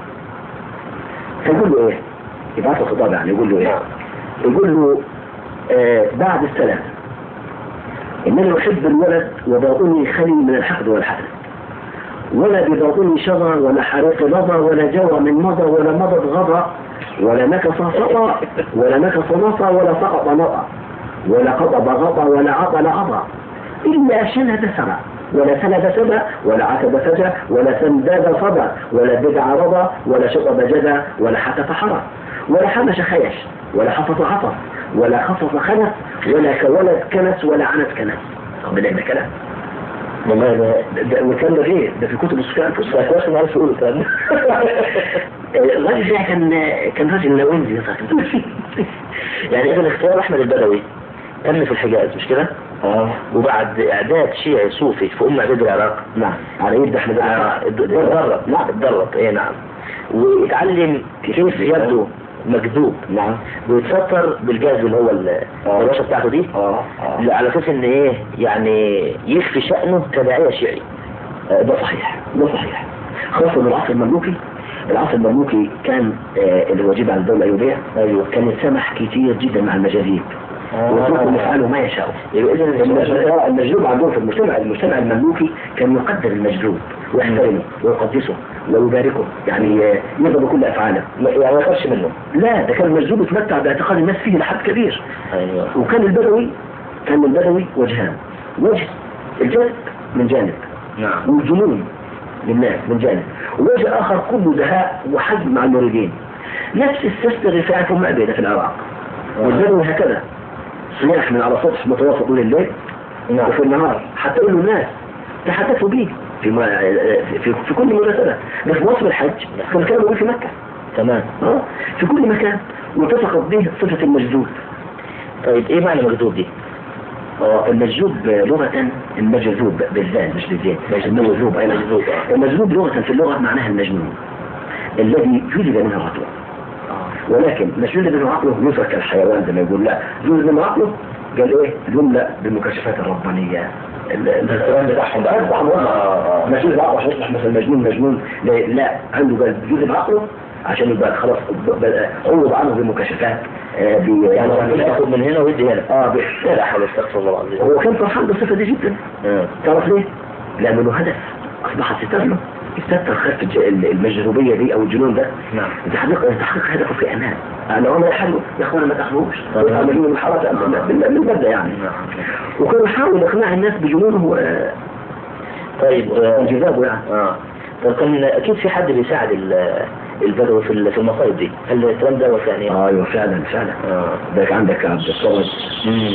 [SPEAKER 1] فيقول له ايه يبعث له خطاب يعني يقول له ايه يقول له آه، بعد السلام انني احب الولد وباطني خلي من الحقد والحسد ولا بباطني شظى ولا حريق لظى ولا جوى من مضى ولا مضض غضى ولا نكص سطى ولا نكص نصى ولا سقط نطى ولا قطب غطى ولا عطل عطى إلا شند سرى ولا سند سبى ولا عتب فجى ولا سنداد صدى ولا بدع رضى ولا شطب جدى ولا حتف حرى ولا حمش خيش ولا حفظ عطف ولا خفض خنس ولا كولد كنس ولا عنت كنس طب ده ده كلام
[SPEAKER 2] والله ده
[SPEAKER 1] ده- ده والكلام ده فين؟ ده في كتب السكان
[SPEAKER 2] ده كويس ما عارف يقول الكلام ده
[SPEAKER 1] الراجل ده كان كان راجل لوينزي يا صاحبي
[SPEAKER 2] يعني اذا اختيار احمد البدوي تم في الحجاز مش كده؟
[SPEAKER 1] اه
[SPEAKER 2] وبعد اعداد شيعي صوفي في ام اعداد العراق
[SPEAKER 1] نعم على يد احمد
[SPEAKER 2] آه،
[SPEAKER 1] البدوي.
[SPEAKER 2] اتدرب
[SPEAKER 1] نعم
[SPEAKER 2] اتدرب ايه نعم ويتعلم كيف يبدو مكذوب
[SPEAKER 1] نعم
[SPEAKER 2] ويتستر بالجهاز اللي هو ال-
[SPEAKER 1] آه.
[SPEAKER 2] الرشا بتاعته دي
[SPEAKER 1] اه اه
[SPEAKER 2] على اساس ان ايه يعني يخفي شأنه كداعية شيعي
[SPEAKER 1] آه، ده صحيح ده صحيح خاصة العصر المملوكي العصر المملوكي كان آه، اللي هو جيب على الدولة الأيوبية
[SPEAKER 2] ايوه
[SPEAKER 1] كان يتسامح كتير جدا مع المجاذيب ويتركوا يفعلوا ما يشاءوا
[SPEAKER 2] يبقى اذا
[SPEAKER 1] المج- آه، المجذوب عندهم في المجتمع المجتمع المملوكي كان يقدر المجذوب ويحترمه ويقدسه ويباركه يعني آه، يرضى بكل أفعاله
[SPEAKER 2] يعني ما يخافش منه
[SPEAKER 1] لا ده كان المجذوب يتمتع باعتقاد الناس فيه لحد كبير
[SPEAKER 2] ايوه
[SPEAKER 1] وكان البدوي كان البدوي وجهان وجه الجذب من جانب
[SPEAKER 2] نعم
[SPEAKER 1] والجنون للناس من جانب ووجه آخر كله دهاء وحزم مع المريدين نفس السيستم الرفاعي في مأبدة في العراق والبدوي هكذا صياح من على سطح متوسط طول الليل
[SPEAKER 2] نعم
[SPEAKER 1] وفي النهار حتى انه الناس تحدثوا به في, ما في, في كل مناسبة ده في موسم الحج كان كانوا موجود في مكة
[SPEAKER 2] تمام
[SPEAKER 1] اه في كل مكان واتفقت به صفة المجذوب
[SPEAKER 2] طيب ايه معنى مجذوب دي؟
[SPEAKER 1] اه المجذوب لغة المجذوب بالذال مش بالزين المجذوب اي
[SPEAKER 2] مجذوب، آه.
[SPEAKER 1] المجذوب لغة في اللغة معناها المجنون الذي جلد منه عقله ولكن مش جلد منه عقله يترك كالحيوان زي ما يقول لا جلد منه عقله قال ايه جملة بالمكاشفات الربانية ال- ال-
[SPEAKER 2] الكلام بتاعهم بقى.
[SPEAKER 1] آه، بتاعهم
[SPEAKER 2] آه، آه.
[SPEAKER 1] مش جلد عقله عشان يصبح مثلا مجنون مجنون لا, لا عنده قال جلد عقله عشان يبقى خلاص بقى عوض عنه بالمكاشفات آه، ب-
[SPEAKER 2] يعني ربنا ياخد من هنا ويدي هنا
[SPEAKER 1] اه ب-
[SPEAKER 2] لا حول استغفر الله العظيم
[SPEAKER 1] هو كان فرحان بالصفة دي جدا
[SPEAKER 2] آه.
[SPEAKER 1] تعرف ليه؟ لأنه له هدف أصبحت ستر له يستتر خلف الج- المجذوبية دي أو الجنون ده
[SPEAKER 2] نعم
[SPEAKER 1] تحقيق تحقيق هدفه في أمان لو أنا يحلوا يا أخوانا ما تأخذوش
[SPEAKER 2] طبعا.
[SPEAKER 1] يعملون من الحرارة من المبدأ يعني
[SPEAKER 2] نعم
[SPEAKER 1] وكان يحاول إقناع الناس بجنونه آه،
[SPEAKER 2] طيب آه،
[SPEAKER 1] وانجذابه يعني
[SPEAKER 2] اه طب كان اكيد في حد بيساعد ال- البدوي في ال- في المصايب دي هل الكلام ده يعني
[SPEAKER 1] آه، أيوه فعلا فعلا
[SPEAKER 2] اه
[SPEAKER 1] ده عندك عبد الصمد
[SPEAKER 2] مم.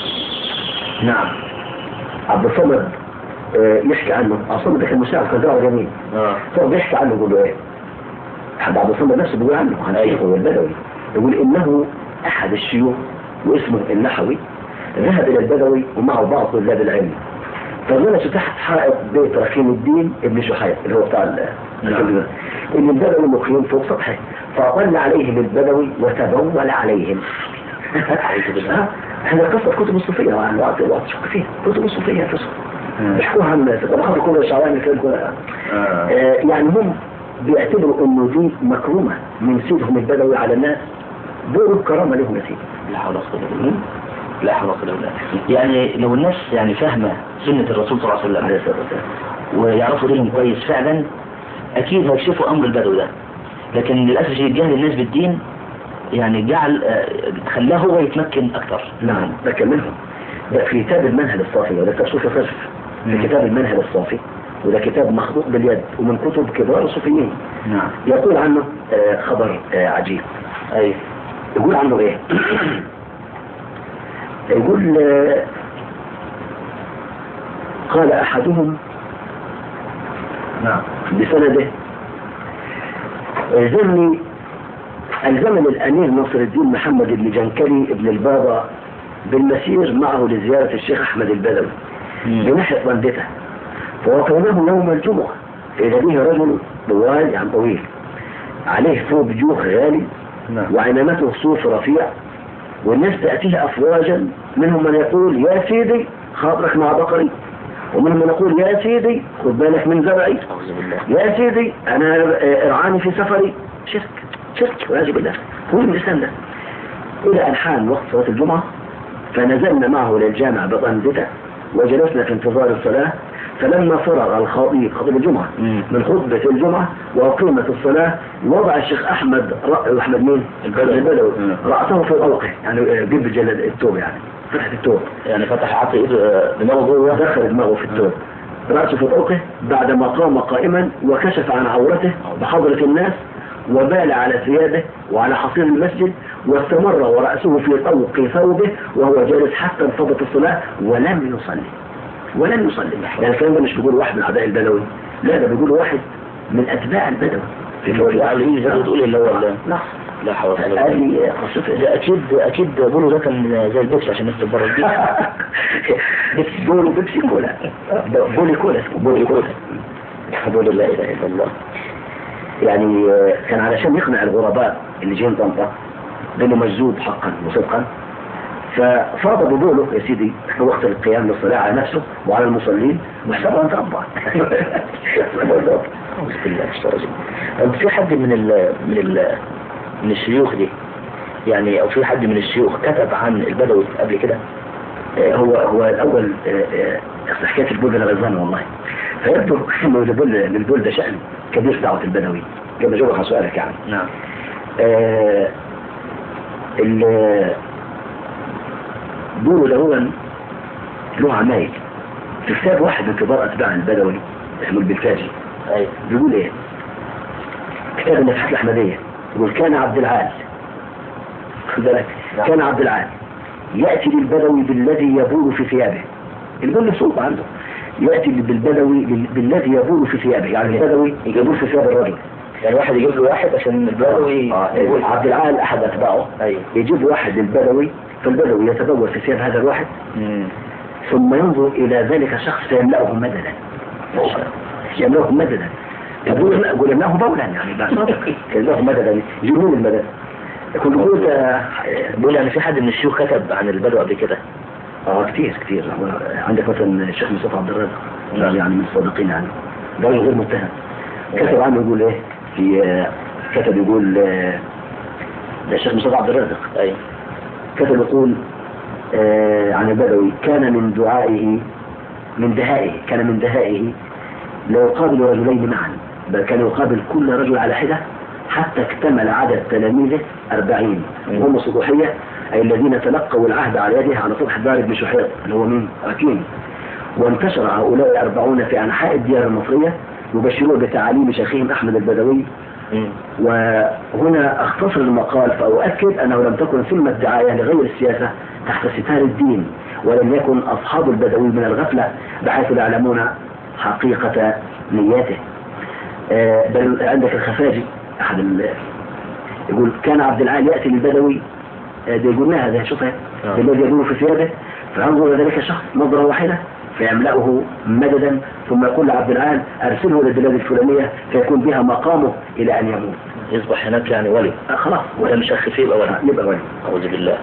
[SPEAKER 1] نعم عبد الصمد آه، يحكي عنه عبد الصمد ده كان مساعد كان دعوة جميل
[SPEAKER 2] اه
[SPEAKER 1] طب بيحكي عنه يقول له ايه حد عبد الصمد نفسه بيقول عنه عن
[SPEAKER 2] أيوه.
[SPEAKER 1] شيخه البدوي يقول انه احد الشيوخ واسمه النحوي ذهب الى البدوي ومعه بعض طلاب العلم فجلسوا تحت حائط بيت رحيم الدين ابن شحيب اللي هو بتاع ال-
[SPEAKER 2] نعم.
[SPEAKER 1] الكلمة. ان البدوي مقيم فوق سطحه فأطل عليهم البدوي وتبول عليهم
[SPEAKER 2] أعوذ بالله.
[SPEAKER 1] احنا قصة كتب الصوفية وعن وقت وقت شك فيها كتب الصوفية تصل
[SPEAKER 2] مم.
[SPEAKER 1] بيحكوها عن الناس طبعا كل الشعوان كده كده
[SPEAKER 2] آه.
[SPEAKER 1] آه، يعني هم بيعتبروا انه دي مكرومة من سيدهم البدوي على الناس دور الكرامة لهم يا سيدي
[SPEAKER 2] لا حول ولا قوة إلا بالله لا حول ولا قوة إلا بالله يعني لو الناس يعني فاهمة سنة الرسول صلى الله عليه
[SPEAKER 1] عليه
[SPEAKER 2] وسلم
[SPEAKER 1] الصلاة والسلام
[SPEAKER 2] ويعرفوا دينهم كويس فعلا أكيد هيكشفوا أمر البدوي ده لكن للأسف الشديد جهل الناس بالدين يعني جعل آه، خلاه هو يتمكن أكثر
[SPEAKER 1] نعم ده كان منهم ده في كتاب المنهل الصافي وده كتاب صوفي صرف
[SPEAKER 2] مم.
[SPEAKER 1] في كتاب المنهل الصافي وده كتاب مخطوط باليد ومن كتب كبار الصوفيين
[SPEAKER 2] نعم
[SPEAKER 1] يقول عنه آه، خبر آه، عجيب
[SPEAKER 2] أي
[SPEAKER 1] يقول عنه ايه يقول آه، قال احدهم
[SPEAKER 2] نعم
[SPEAKER 1] بسنده الزمني الزمن الامير نصر الدين محمد بن جنكلي بن البابا بالمسير معه لزيارة الشيخ احمد البدوي بناحية بندته فوقفناه يوم الجمعة فإذا به رجل طوال يعني طويل عليه ثوب جوخ غالي
[SPEAKER 2] نعم
[SPEAKER 1] وعمامته صوف رفيع والناس تأتيه أفواجا منهم من يقول يا سيدي خاطرك مع بقري ومنهم من يقول يا سيدي خد بالك من زرعي
[SPEAKER 2] أعوذ بالله
[SPEAKER 1] يا سيدي أنا آه، ارعاني في سفري شرك شرك والعياذ بالله هو من الإسلام ده إلى أن حان وقت صلاة الجمعة فنزلنا معه إلى الجامع بطنزته وجلسنا في انتظار الصلاة فلما فرغ الخطيب خطيب الجمعة
[SPEAKER 2] مم.
[SPEAKER 1] من خطبة الجمعة وأقيمت الصلاة وضع الشيخ أحمد رأ... أحمد مين؟
[SPEAKER 2] البدوي.
[SPEAKER 1] البدوي
[SPEAKER 2] مم.
[SPEAKER 1] رأسه في الأوقة يعني آه، جيب الجلد التوب يعني فتحة التوب
[SPEAKER 2] يعني فتح عطي إيده آه، دماغه جوه
[SPEAKER 1] دخل دماغه في التوب رأسه في الأوقة بعدما قام قائما وكشف عن عورته بحضرة الناس وبال على ثيابه وعلى حصير المسجد واستمر ورأسه في طوق ثوبه وهو جالس حتى انفضت الصلاة ولم يصلي ولم يصلي يعني الكلام ده مش بيقول واحد من أعداء البدوي لا ده بيقول واحد من أتباع البدوي في
[SPEAKER 2] اللي هو اللي على الإيد زي ما بتقول اللي هو ال-
[SPEAKER 1] لا
[SPEAKER 2] لا حول ولا قوة إلا بالله
[SPEAKER 1] هذه قصته
[SPEAKER 2] ده أكيد أكيد بولو ده كان زي البيبسي عشان نكتب بره البيت
[SPEAKER 1] بيبسي بولو بيبسي كولا بولي كولا اسمه بولي كولا
[SPEAKER 2] الحمد لله لا إله إلا الله
[SPEAKER 1] يعني آه، كان علشان يقنع الغرباء اللي جايين طنطا بانه مجذوب حقا وصدقا ففاض ببوله يا سيدي في وقت القيام للصلاة على نفسه وعلى المصلين وحسابه ان تربى
[SPEAKER 2] أعوذ بالله من الشيطان الرجيم طب في حد من ال من ال من الشيوخ دي يعني أو في حد من الشيوخ كتب عن البدوي قبل كده
[SPEAKER 1] آه، هو هو الاول آه، آه، اصل حكايه البول انا غلطان والله فيبدو انه للبول للبول ده شان كبير في دعوه البدوي كما جاوبك على سؤالك يعني
[SPEAKER 2] نعم
[SPEAKER 1] آه، ال- بيقولوا ده هو له عمايل في كتاب واحد من كبار اتباع البدوي اسمه البلتاجي
[SPEAKER 2] أيوة
[SPEAKER 1] بيقول ايه كتاب النفحات الاحمديه يقول كان عبد العال خد بالك
[SPEAKER 2] نعم.
[SPEAKER 1] كان عبد العال يأتي للبدوي بالذي يبول في ثيابه البول سلطة عنده يأتي بالبدوي بال- بالذي يبول في ثيابه يعني البدوي يبول في ثياب الرجل
[SPEAKER 2] يعني واحد يجيب له واحد عشان البدوي
[SPEAKER 1] آه، يقول عبد العال أحد أتباعه
[SPEAKER 2] ايوه
[SPEAKER 1] يجيب واحد للبدوي فالبدوي يتبول في ثياب هذا الواحد
[SPEAKER 2] مم.
[SPEAKER 1] ثم ينظر إلى ذلك الشخص فيملأه مددا يملأه مددا يقول يقول يملأه بولا يعني ده صادق يملأه مددا جنون المدد يكون يقول ده
[SPEAKER 2] بيقول يعني في حد من الشيوخ كتب عن البدو قبل كده
[SPEAKER 1] اه كتير كتير هو عندك مثلا الشيخ مصطفى عبد الرازق
[SPEAKER 2] نعم.
[SPEAKER 1] يعني من الصادقين يعني ده غير متهم كتب عنه يقول ايه في آه، كتب يقول آه، ده الشيخ مصطفى عبد الرازق
[SPEAKER 2] ايوه
[SPEAKER 1] كتب يقول آه، عن البدوي كان من دعائه من دهائه كان من دهائه لا يقابل رجلين معا بل كان يقابل كل رجل على حدة حتى اكتمل عدد تلاميذه أربعين
[SPEAKER 2] مم.
[SPEAKER 1] وهم صبوحية أي الذين تلقوا العهد على يده على سطح دار بن شحيط اللي هو مين؟ أكيم وانتشر هؤلاء أربعون في أنحاء الديار المصرية يبشرون بتعاليم شيخهم أحمد البدوي
[SPEAKER 2] مم.
[SPEAKER 1] وهنا اختصر المقال فأؤكد أنه لم تكن ثمة دعاية لغير السياسة تحت ستار الدين ولم يكن أصحاب البدوي من الغفلة بحيث لا يعلمون حقيقة نياته آه، بل عندك الخفاجي أحد ال... يقول كان عبد العال يأتي للبدوي آه، ده يقول لها هذا شوفها
[SPEAKER 2] آه.
[SPEAKER 1] الذي يقول في ثيابه فينظر إلى ذلك الشخص نظرة واحدة فيملأه مددا ثم يقول لعبد العال أرسله إلى البلاد الفلانية فيكون بها مقامه إلى أن يموت
[SPEAKER 2] يصبح هناك يعني ولي
[SPEAKER 1] آه، خلاص
[SPEAKER 2] ولا مش اخ فيه يبقى ولي
[SPEAKER 1] يبقى ولي
[SPEAKER 2] أعوذ بالله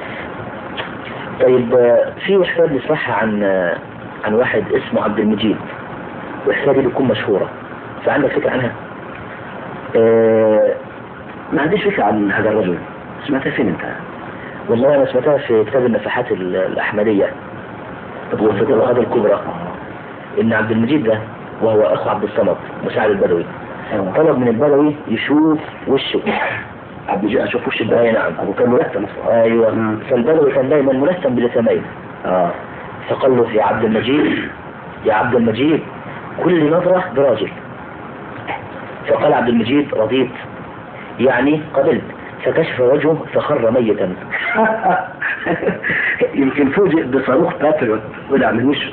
[SPEAKER 2] طيب آه، في حكاية بنسمعها عن آه، عن واحد اسمه عبد المجيد والحكاية دي بتكون مشهورة فعندك فكرة عنها؟
[SPEAKER 1] آه، ما عنديش فكرة عن هذا الرجل سمعتها فين أنت؟
[SPEAKER 2] والله أنا سمعتها في كتاب النفحات ال- الأحمدية وفي الطبقات الكبرى إن عبد المجيد ده وهو أخو عبد الصمد مساعد البدوي
[SPEAKER 1] آه.
[SPEAKER 2] طلب من البدوي يشوف وشه
[SPEAKER 1] عبد الجي أشوف وش
[SPEAKER 2] أي
[SPEAKER 1] الباقي
[SPEAKER 2] نعم
[SPEAKER 1] أبو كان ملثم أصلا
[SPEAKER 2] أيوه
[SPEAKER 1] مم.
[SPEAKER 2] فالبدوي كان دايما ملثم بلثمين
[SPEAKER 1] آه
[SPEAKER 2] فقال له يا عبد المجيد يا عبد المجيد كل نظرة براجل فقال عبد المجيد رضيت يعني قبلت فكشف وجهه فخر ميتا
[SPEAKER 1] يمكن فوجئ بصاروخ باتريوت طلع من وشه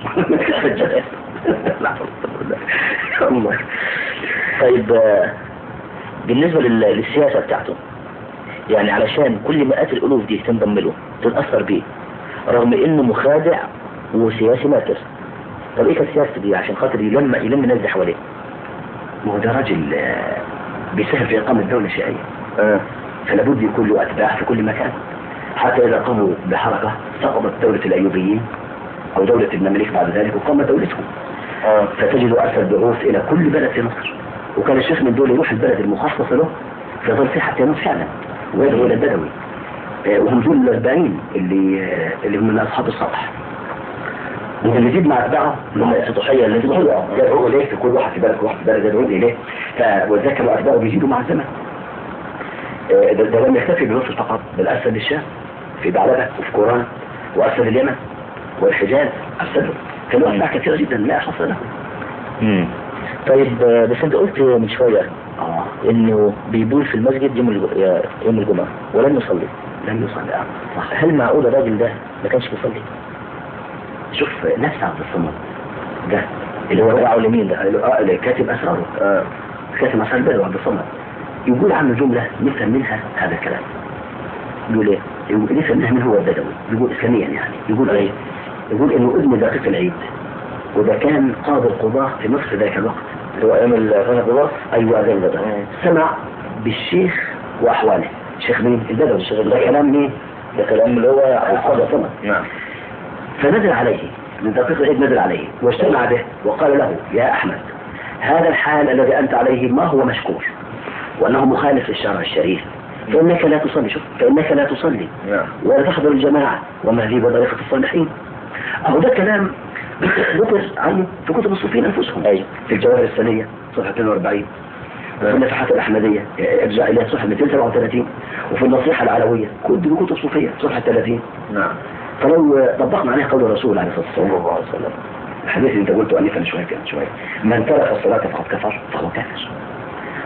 [SPEAKER 1] لا حول ولا قوة. الله
[SPEAKER 2] طيب آه، بالنسبة لل- للسياسة بتاعته يعني علشان كل مئات الألوف دي تنضم له تتأثر بيه رغم إنه مخادع وسياسي ماكر طب إيه كانت سياسته دي عشان خاطر يلم يلم الناس دي حواليه
[SPEAKER 1] ما هو ده راجل آه، بيساهم في إقامة دولة شيعية
[SPEAKER 2] آه.
[SPEAKER 1] فلا بد يكون له أتباع في كل مكان حتى إذا قاموا بحركة سقطت دولة الأيوبيين أو دولة المماليك بعد ذلك وقامت دولتهم
[SPEAKER 2] آه.
[SPEAKER 1] فتجد أرسل بعوث إلى كل بلد في مصر وكان الشيخ من دول يروح البلد المخصصة له فيظل في حتى يموت فعلا ويدعو إلى البدوي آه، وهم دول الأربعين اللي آه، اللي هم من أصحاب السطح وكان يزيد مع أتباعه
[SPEAKER 2] اللي هم السطحية اللي انتوا
[SPEAKER 1] يدعو يدعو إليه في كل واحد في بلد واحد في بلد يدعو إليه ف- ولذلك كانوا أتباعه بيزيدوا مع الزمن آه، ده ده لم يكتفي بمصر فقط بل أرسل للشام في بعلبة وفي قرآن وأرسل اليمن والحجاز أرسله كانوا أتباع كثيرة جدا لا حصر لهم
[SPEAKER 2] مم. طيب آه، بس انت قلت من شوية
[SPEAKER 1] آه
[SPEAKER 2] انه بيبول في المسجد يوم الج- يا- يوم الجمعة ولم يصلي
[SPEAKER 1] لم يصلي آه. صح
[SPEAKER 2] هل معقول الراجل ده ما كانش بيصلي؟
[SPEAKER 1] شوف نفس عبد الصمد ده اللي هو
[SPEAKER 2] وقعوا لمين ده؟
[SPEAKER 1] اللي آه، اللي كاتب أسراره
[SPEAKER 2] آه.
[SPEAKER 1] كاتب أسرار البدو عبد الصمد يقول عنه جملة نفهم منها هذا الكلام
[SPEAKER 2] يقول ايه؟
[SPEAKER 1] يقول نفهم منها من هو البدوي يقول إسلاميا يعني يقول إيه؟ يقول إنه ابن دقيق العيد وده كان قاضي القضاة في مصر ذاك الوقت
[SPEAKER 2] اللي هو ايام الغنى بالله
[SPEAKER 1] أيوة ده البدوي سمع بالشيخ وأحواله شيخ مين؟ البدوي
[SPEAKER 2] الشيخ
[SPEAKER 1] ده
[SPEAKER 2] البدوي.
[SPEAKER 1] كلام مين؟
[SPEAKER 2] ده كلام اللي هو
[SPEAKER 1] عبد الصمد
[SPEAKER 2] نعم
[SPEAKER 1] فنزل عليه من دقيق العيد نزل عليه واجتمع به وقال له يا أحمد هذا الحال الذي أنت عليه ما هو مشكور وأنه مخالف للشرع الشريف فإنك لا تصلي شوف فإنك لا تصلي
[SPEAKER 2] نعم
[SPEAKER 1] ولا تحضر الجماعة وما هذه بطريقة الصالحين أهو ده كلام ذكر عنه في كتب الصوفيين أنفسهم
[SPEAKER 2] أي.
[SPEAKER 1] في الجواهر السنية صفحة 42 وفي النفحات الأحمدية ارجع إليها صفحة 237 وفي النصيحة العلوية كل دي كتب صوفية صفحة 30
[SPEAKER 2] نعم
[SPEAKER 1] فلو طبقنا عليه قول الرسول عليه الصلاة
[SPEAKER 2] صلى
[SPEAKER 1] والسلام
[SPEAKER 2] الله عليه وسلم
[SPEAKER 1] الحديث اللي انت قلته انفا شويه كده شويه من ترك الصلاه فقد كفر فهو كافر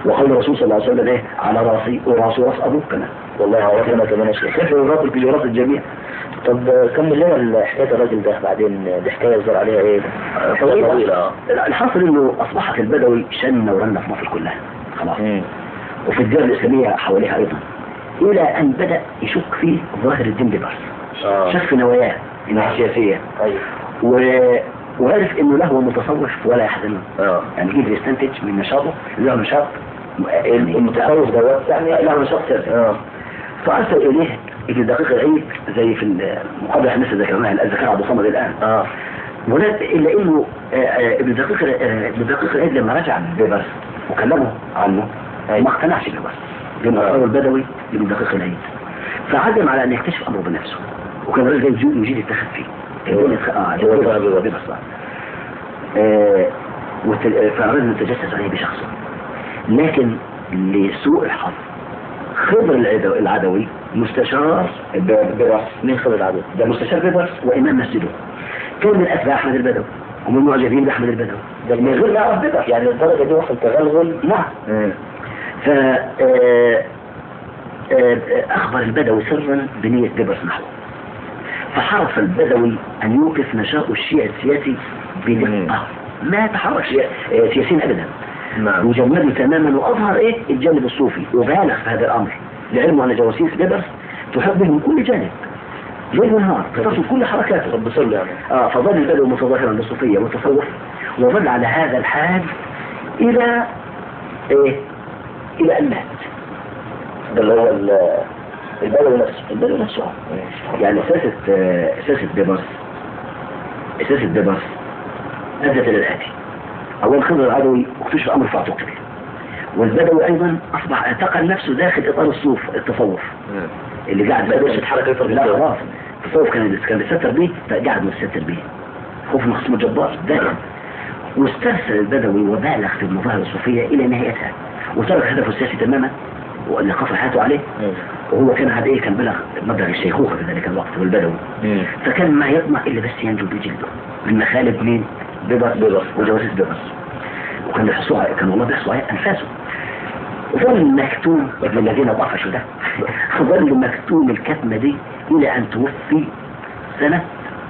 [SPEAKER 1] وقال الرسول صلى الله عليه وسلم ايه على راسي وراس راس ابوك كمان
[SPEAKER 2] والله عرفنا كمان يا شيخ
[SPEAKER 1] كيف يراد يراد الجميع
[SPEAKER 2] طب كمل لنا حكايه الراجل ده بعدين دي حكايه يظهر عليها ايه؟ حكايه طويله اه
[SPEAKER 1] لا الحاصل انه اصبحت البدوي شنه ورنه في مصر كلها خلاص
[SPEAKER 2] مم.
[SPEAKER 1] وفي الدول الاسلاميه حواليها ايضا الى ان بدا يشك في ظاهر الدين ببرس
[SPEAKER 2] اه
[SPEAKER 1] شك في نواياه انها سياسيه
[SPEAKER 2] ايوه
[SPEAKER 1] و... وعرف انه له متصوف ولا يحزنه
[SPEAKER 2] اه
[SPEAKER 1] يعني قدر يستنتج من نشاطه له نشاط
[SPEAKER 2] المتصوف دوت يعني
[SPEAKER 1] له نشاط سياسي
[SPEAKER 2] اه
[SPEAKER 1] فارسل اليه ابن دقيق العيد زي في المقابله احنا لسه ذكرناها الذكر عبد الصمد الان
[SPEAKER 2] اه
[SPEAKER 1] هناك الا انه آه، آه، ابن دقيق آه، ابن دقيق العيد لما رجع ببرس وكلمه عنه
[SPEAKER 2] أيوة.
[SPEAKER 1] ما اقتنعش ببرس لما
[SPEAKER 2] آه.
[SPEAKER 1] قالوا البدوي لابن دقيق العيد فعزم على ان يكتشف امره بنفسه وكان الراجل ده يجيد يجيد يتخذ فيه
[SPEAKER 2] هو-
[SPEAKER 1] يجيد يتخ- اه
[SPEAKER 2] هو
[SPEAKER 1] ببرس-
[SPEAKER 2] كان ببرس.
[SPEAKER 1] ببرس آه. آه، وت- آه، فأردنا نتجسس عليه بشخصه لكن لسوء الحظ خضر العدو- العدوي مستشار ب- ببرس
[SPEAKER 2] مين خد العدو؟
[SPEAKER 1] ده مستشار بيبرس وإمام مسجده كان من أتباع أحمد البدوي ومن معجبين بأحمد البدوي
[SPEAKER 2] ده
[SPEAKER 1] من غير ما يعرف بيبرس
[SPEAKER 2] يعني الدرجه دي وصل تغلغل
[SPEAKER 1] نعم
[SPEAKER 2] مم.
[SPEAKER 1] ف آه، آه، أخبر البدوي سرا بنية بيبرس نحوه فحرص البدوي أن يوقف نشاط الشيعي السياسي بدقة ما تحرك شيعي- آه، سياسيين أبدا
[SPEAKER 2] نعم
[SPEAKER 1] وجمده تماما وأظهر إيه الجانب الصوفي وبالغ في هذا الأمر لعلمه أن جواسيس بيبرس تحبه من كل جانب ليل ونهار تصل كل حركاته
[SPEAKER 2] رب صل يعني
[SPEAKER 1] آه فظل البدو متظاهرا بالصوفية والتصوف وظل على هذا الحال إلى إيه إلى أن مات
[SPEAKER 2] ده اللي هو ال- البدوي نفسه
[SPEAKER 1] البدو نفسه يعني أساسة آه، أساسة بيبرس أساسة بيبرس أدت إلى الآتي أول خضر العدوي اكتشف أمر فاعتقل والبدوي أيضا أصبح اعتقل نفسه داخل إطار الصوف التصوف
[SPEAKER 2] مم.
[SPEAKER 1] اللي قاعد
[SPEAKER 2] ما قدرش يتحرك يفرق
[SPEAKER 1] لا
[SPEAKER 2] الجو.
[SPEAKER 1] خلاص التصوف كان كان بيستتر بيه فقعد مستتر بيه خوف من خصم الجبار دائما واسترسل البدوي وبالغ في المظاهر الصوفية إلى نهايتها وترك هدفه السياسي تماما واللي قصر حياته عليه
[SPEAKER 2] مم.
[SPEAKER 1] وهو كان عاد ايه كان بلغ مبلغ الشيخوخة في ذلك الوقت والبدوي
[SPEAKER 2] مم.
[SPEAKER 1] فكان ما يطمع إلا بس ينجو بجلده من مخالب مين بيبرس
[SPEAKER 2] بيبرس.
[SPEAKER 1] وجواسيس بيبرس وكان بيحصوا على- كان والله بيحصوا على أنفاسه ظل مكتوم ابن الذين طفشوا ده ظل مكتوم الكتمة دي إلى أن توفي سنة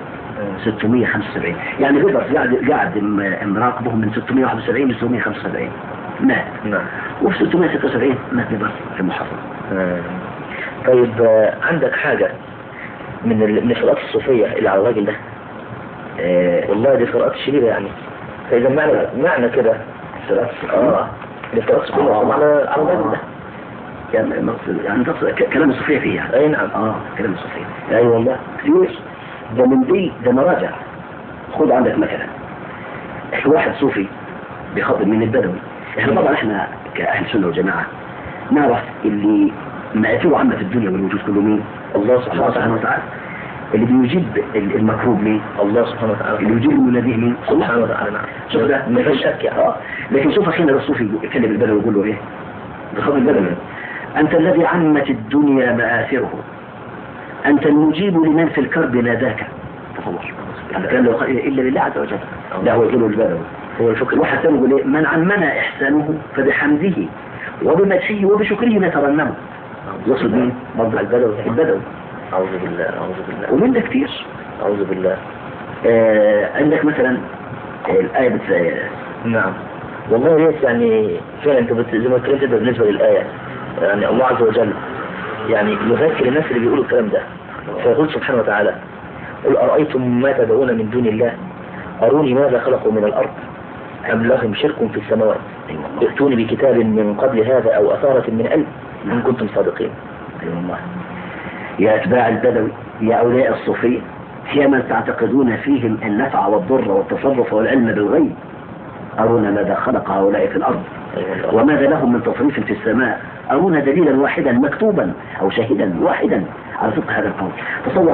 [SPEAKER 1] 675 يعني بيبرس قاعد قاعد م- مراقبه من 671 ل 675 مات
[SPEAKER 2] نعم
[SPEAKER 1] وفي 676 مات بيبرس في المحافظة
[SPEAKER 2] مم. طيب آه، عندك حاجة من ال- من الفرقات الصوفية اللي على الراجل ده
[SPEAKER 1] آه،
[SPEAKER 2] والله دي فرقات شديدة يعني فإذا معنى معنى كده
[SPEAKER 1] الصلاة
[SPEAKER 2] اه الفرقات الصوفية
[SPEAKER 1] آه.
[SPEAKER 2] على على الراجل ده
[SPEAKER 1] يعني مقصد يعني تقصد ك- كلام الصوفية فيه يعني
[SPEAKER 2] اي نعم
[SPEAKER 1] اه كلام الصوفية اي والله كثير ده من دي ده مراجع خد عندك مثلا واحد صوفي بيخاطب من البدوي احنا طبعا احنا كأهل سنة وجماعة نعرف اللي مآثره عامة في الدنيا والوجود كله مين
[SPEAKER 2] الله سبحانه
[SPEAKER 1] الله سبحانه
[SPEAKER 2] وتعالى
[SPEAKER 1] وتعالى اللي بيجيب ال- المكروب مين
[SPEAKER 2] الله سبحانه
[SPEAKER 1] اللي
[SPEAKER 2] وتعالى
[SPEAKER 1] يجيب مناديه مين
[SPEAKER 2] سبحانه وتعالى نعم
[SPEAKER 1] شوف ده
[SPEAKER 2] ما فيش شك يعني
[SPEAKER 1] اه لكن شوف اخينا الصوفي يكلم البدوي ويقول له ايه بخاطب البدوي انت الذي عمت الدنيا مآثره انت المجيب لمن في الكرب ناداك تصور يعني كان له قائل الا لله عز وجل لا هو يقول البدوي
[SPEAKER 2] هو الفكر
[SPEAKER 1] واحد ثاني يقول ايه من عمنا احسانه فبحمده وبمدحه وبشكره نترنمه يقصد مين؟ برضه
[SPEAKER 2] البدوي.
[SPEAKER 1] البدوي
[SPEAKER 2] أعوذ بالله أعوذ بالله
[SPEAKER 1] ومن ده كتير
[SPEAKER 2] أعوذ بالله
[SPEAKER 1] آه عندك مثلا الآية بت...
[SPEAKER 2] نعم والله ليش يعني فعلا انت بت- زي ما اتكلمت ده بالنسبه للايه يعني الله عز وجل يعني يذكر الناس اللي بيقولوا الكلام ده فيقول سبحانه وتعالى قل ارايتم ما تدعون من دون الله اروني ماذا خلقوا من الارض ام لهم شرك في السماوات
[SPEAKER 1] أيوة والله
[SPEAKER 2] ائتوني بكتاب من قبل هذا او اثاره من علم ان كنتم صادقين
[SPEAKER 1] أيوة والله يا أتباع البدوي يا أولياء الصوفية يا من تعتقدون فيهم النفع والضر والتصرف والعلم بالغيب أرونا ماذا خلق هؤلاء في الأرض
[SPEAKER 2] أيوة
[SPEAKER 1] وماذا لهم من تصريف في السماء أرونا دليلا واحدا مكتوبا أو شاهدا واحدا على صدق هذا القول تصور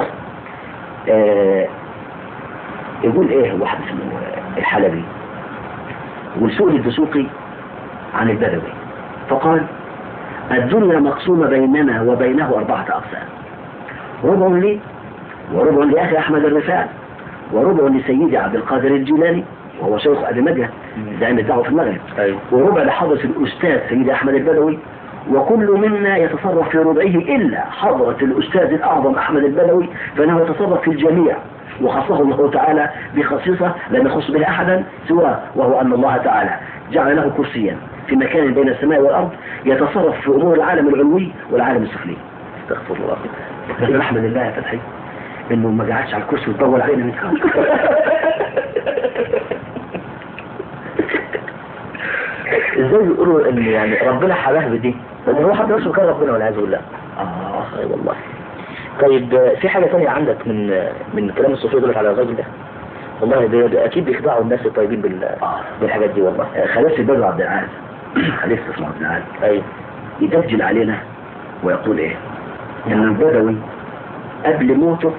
[SPEAKER 1] آه يقول إيه واحد اسمه آه، الحلبي يقول سئل الدسوقي عن البدوي فقال الدنيا مقسومة بيننا وبينه أربعة أقسام ربع لي وربع لأخي أحمد الرفاعي وربع لسيدي عبد القادر الجيلاني وهو شيخ ابي مدين زعيم الدعوه في المغرب
[SPEAKER 2] ايوه
[SPEAKER 1] وربع لحضرة الأستاذ سيدي أحمد البدوي وكل منا يتصرف في ربعه إلا حضرة الأستاذ الأعظم أحمد البدوي فإنه يتصرف في الجميع وخصه الله تعالى بخصيصة لم يخص به أحدا سواه وهو أن الله تعالى جعل له كرسيا في مكان بين السماء والأرض يتصرف في أمور العالم العلوي والعالم السفلي استغفر الله لكن أحمد الله يا فتحي إنه ما قعدش على الكرسي وتطول علينا من
[SPEAKER 2] ازاي يقولوا ان يعني ربنا حباه بدي لان هو حد نفسه كان ربنا والعياذ بالله
[SPEAKER 1] آه
[SPEAKER 2] اي والله طيب آه، في حاجة تانية عندك من آه، من كلام الصوفية دول على الراجل ده والله ده, ده اكيد بيخدعوا الناس الطيبين بال
[SPEAKER 1] آه.
[SPEAKER 2] بالحاجات دي والله
[SPEAKER 1] خليفة البدر عبد العال خليفة اسمه عبد العال
[SPEAKER 2] ايوه
[SPEAKER 1] يدجل علينا ويقول ايه ان البدوي قبل موته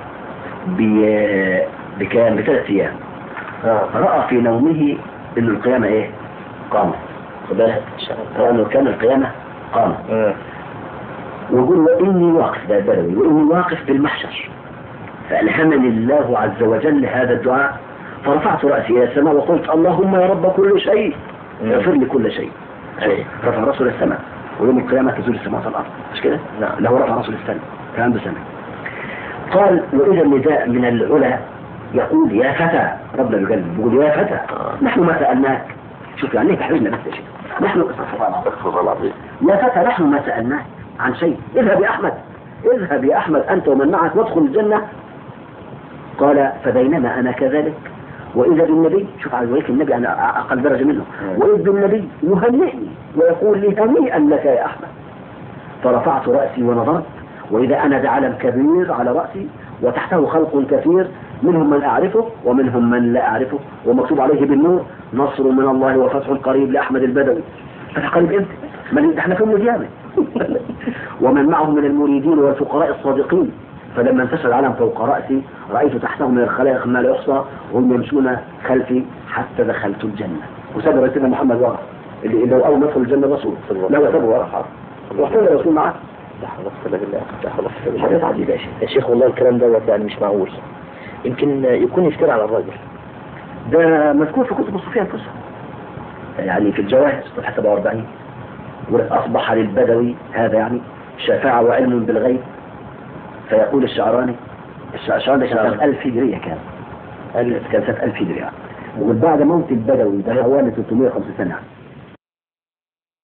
[SPEAKER 1] ب- بكام بثلاث ايام
[SPEAKER 2] اه
[SPEAKER 1] رأى في نومه ان القيامة ايه قامت
[SPEAKER 2] خد بالك ان شاء
[SPEAKER 1] رأى
[SPEAKER 2] الله
[SPEAKER 1] انه كان القيامة قامت
[SPEAKER 2] آه.
[SPEAKER 1] ويقول واني واقف ده البدوي واني واقف بالمحشر فألهمني الله عز وجل هذا الدعاء فرفعت رأسي إلى السماء وقلت اللهم يا رب كل شيء
[SPEAKER 2] مم.
[SPEAKER 1] اغفر لي كل شيء
[SPEAKER 2] أيوة.
[SPEAKER 1] رفع رأسه للسماء ويوم القيامة تزول السماء والأرض مش كده؟
[SPEAKER 2] نعم.
[SPEAKER 1] له رفع رأسه للسماء كان عنده سماء قال وإذا النداء من العلا يقول يا فتى ربنا بيقلب يقول يا فتى نحن ما سألناك شوف يعني ليه تحرجنا بس يا شيخ نحن
[SPEAKER 2] استغفر الله العظيم
[SPEAKER 1] يا فتى نحن ما سألناك عن شيء اذهب يا أحمد اذهب يا أحمد أنت ومن معك وادخل الجنة قال فبينما أنا كذلك وإذا بالنبي شوف على ذلك النبي أنا أقل درجة منه وإذ بالنبي يهنئني ويقول لي هنيئا لك يا أحمد فرفعت رأسي ونظرت وإذا أنا بعلم كبير على رأسي وتحته خلق كثير منهم من أعرفه ومنهم من لا أعرفه ومكتوب عليه بالنور نصر من الله وفتح قريب لأحمد البدوي فتح قريب إمتى؟ من احنا في القيامة ومن معه من المريدين والفقراء الصادقين فلما انتشر العالم فوق رأسي رأيت تحته من الخلائق ما لا يحصى وهم يمشون خلفي حتى دخلت الجنة وسبب سيدنا محمد ورا اللي لو أول ما يدخل الجنة رسول لا وسبب ورا حرب واحتمل الرسول معاه
[SPEAKER 2] لا حول ولا قوة الا بالله لا حول ولا قوة الا
[SPEAKER 1] حاجات
[SPEAKER 2] بالله
[SPEAKER 1] عجيبة يا شيخ
[SPEAKER 2] يا شيخ والله الكلام دوت يعني مش معقول يمكن يكون يفترى على الراجل
[SPEAKER 1] ده مذكور في كتب الصوفية انفسهم يعني في الجواهر صفحة 47 وأصبح للبدوي هذا يعني شفاعة وعلم بالغيب فيقول الشعراني الشعراني ده كان سنة 1000 هجرية كان كان سنة 1000 هجرية ومن بعد موت البدوي ده حوالي 350 سنة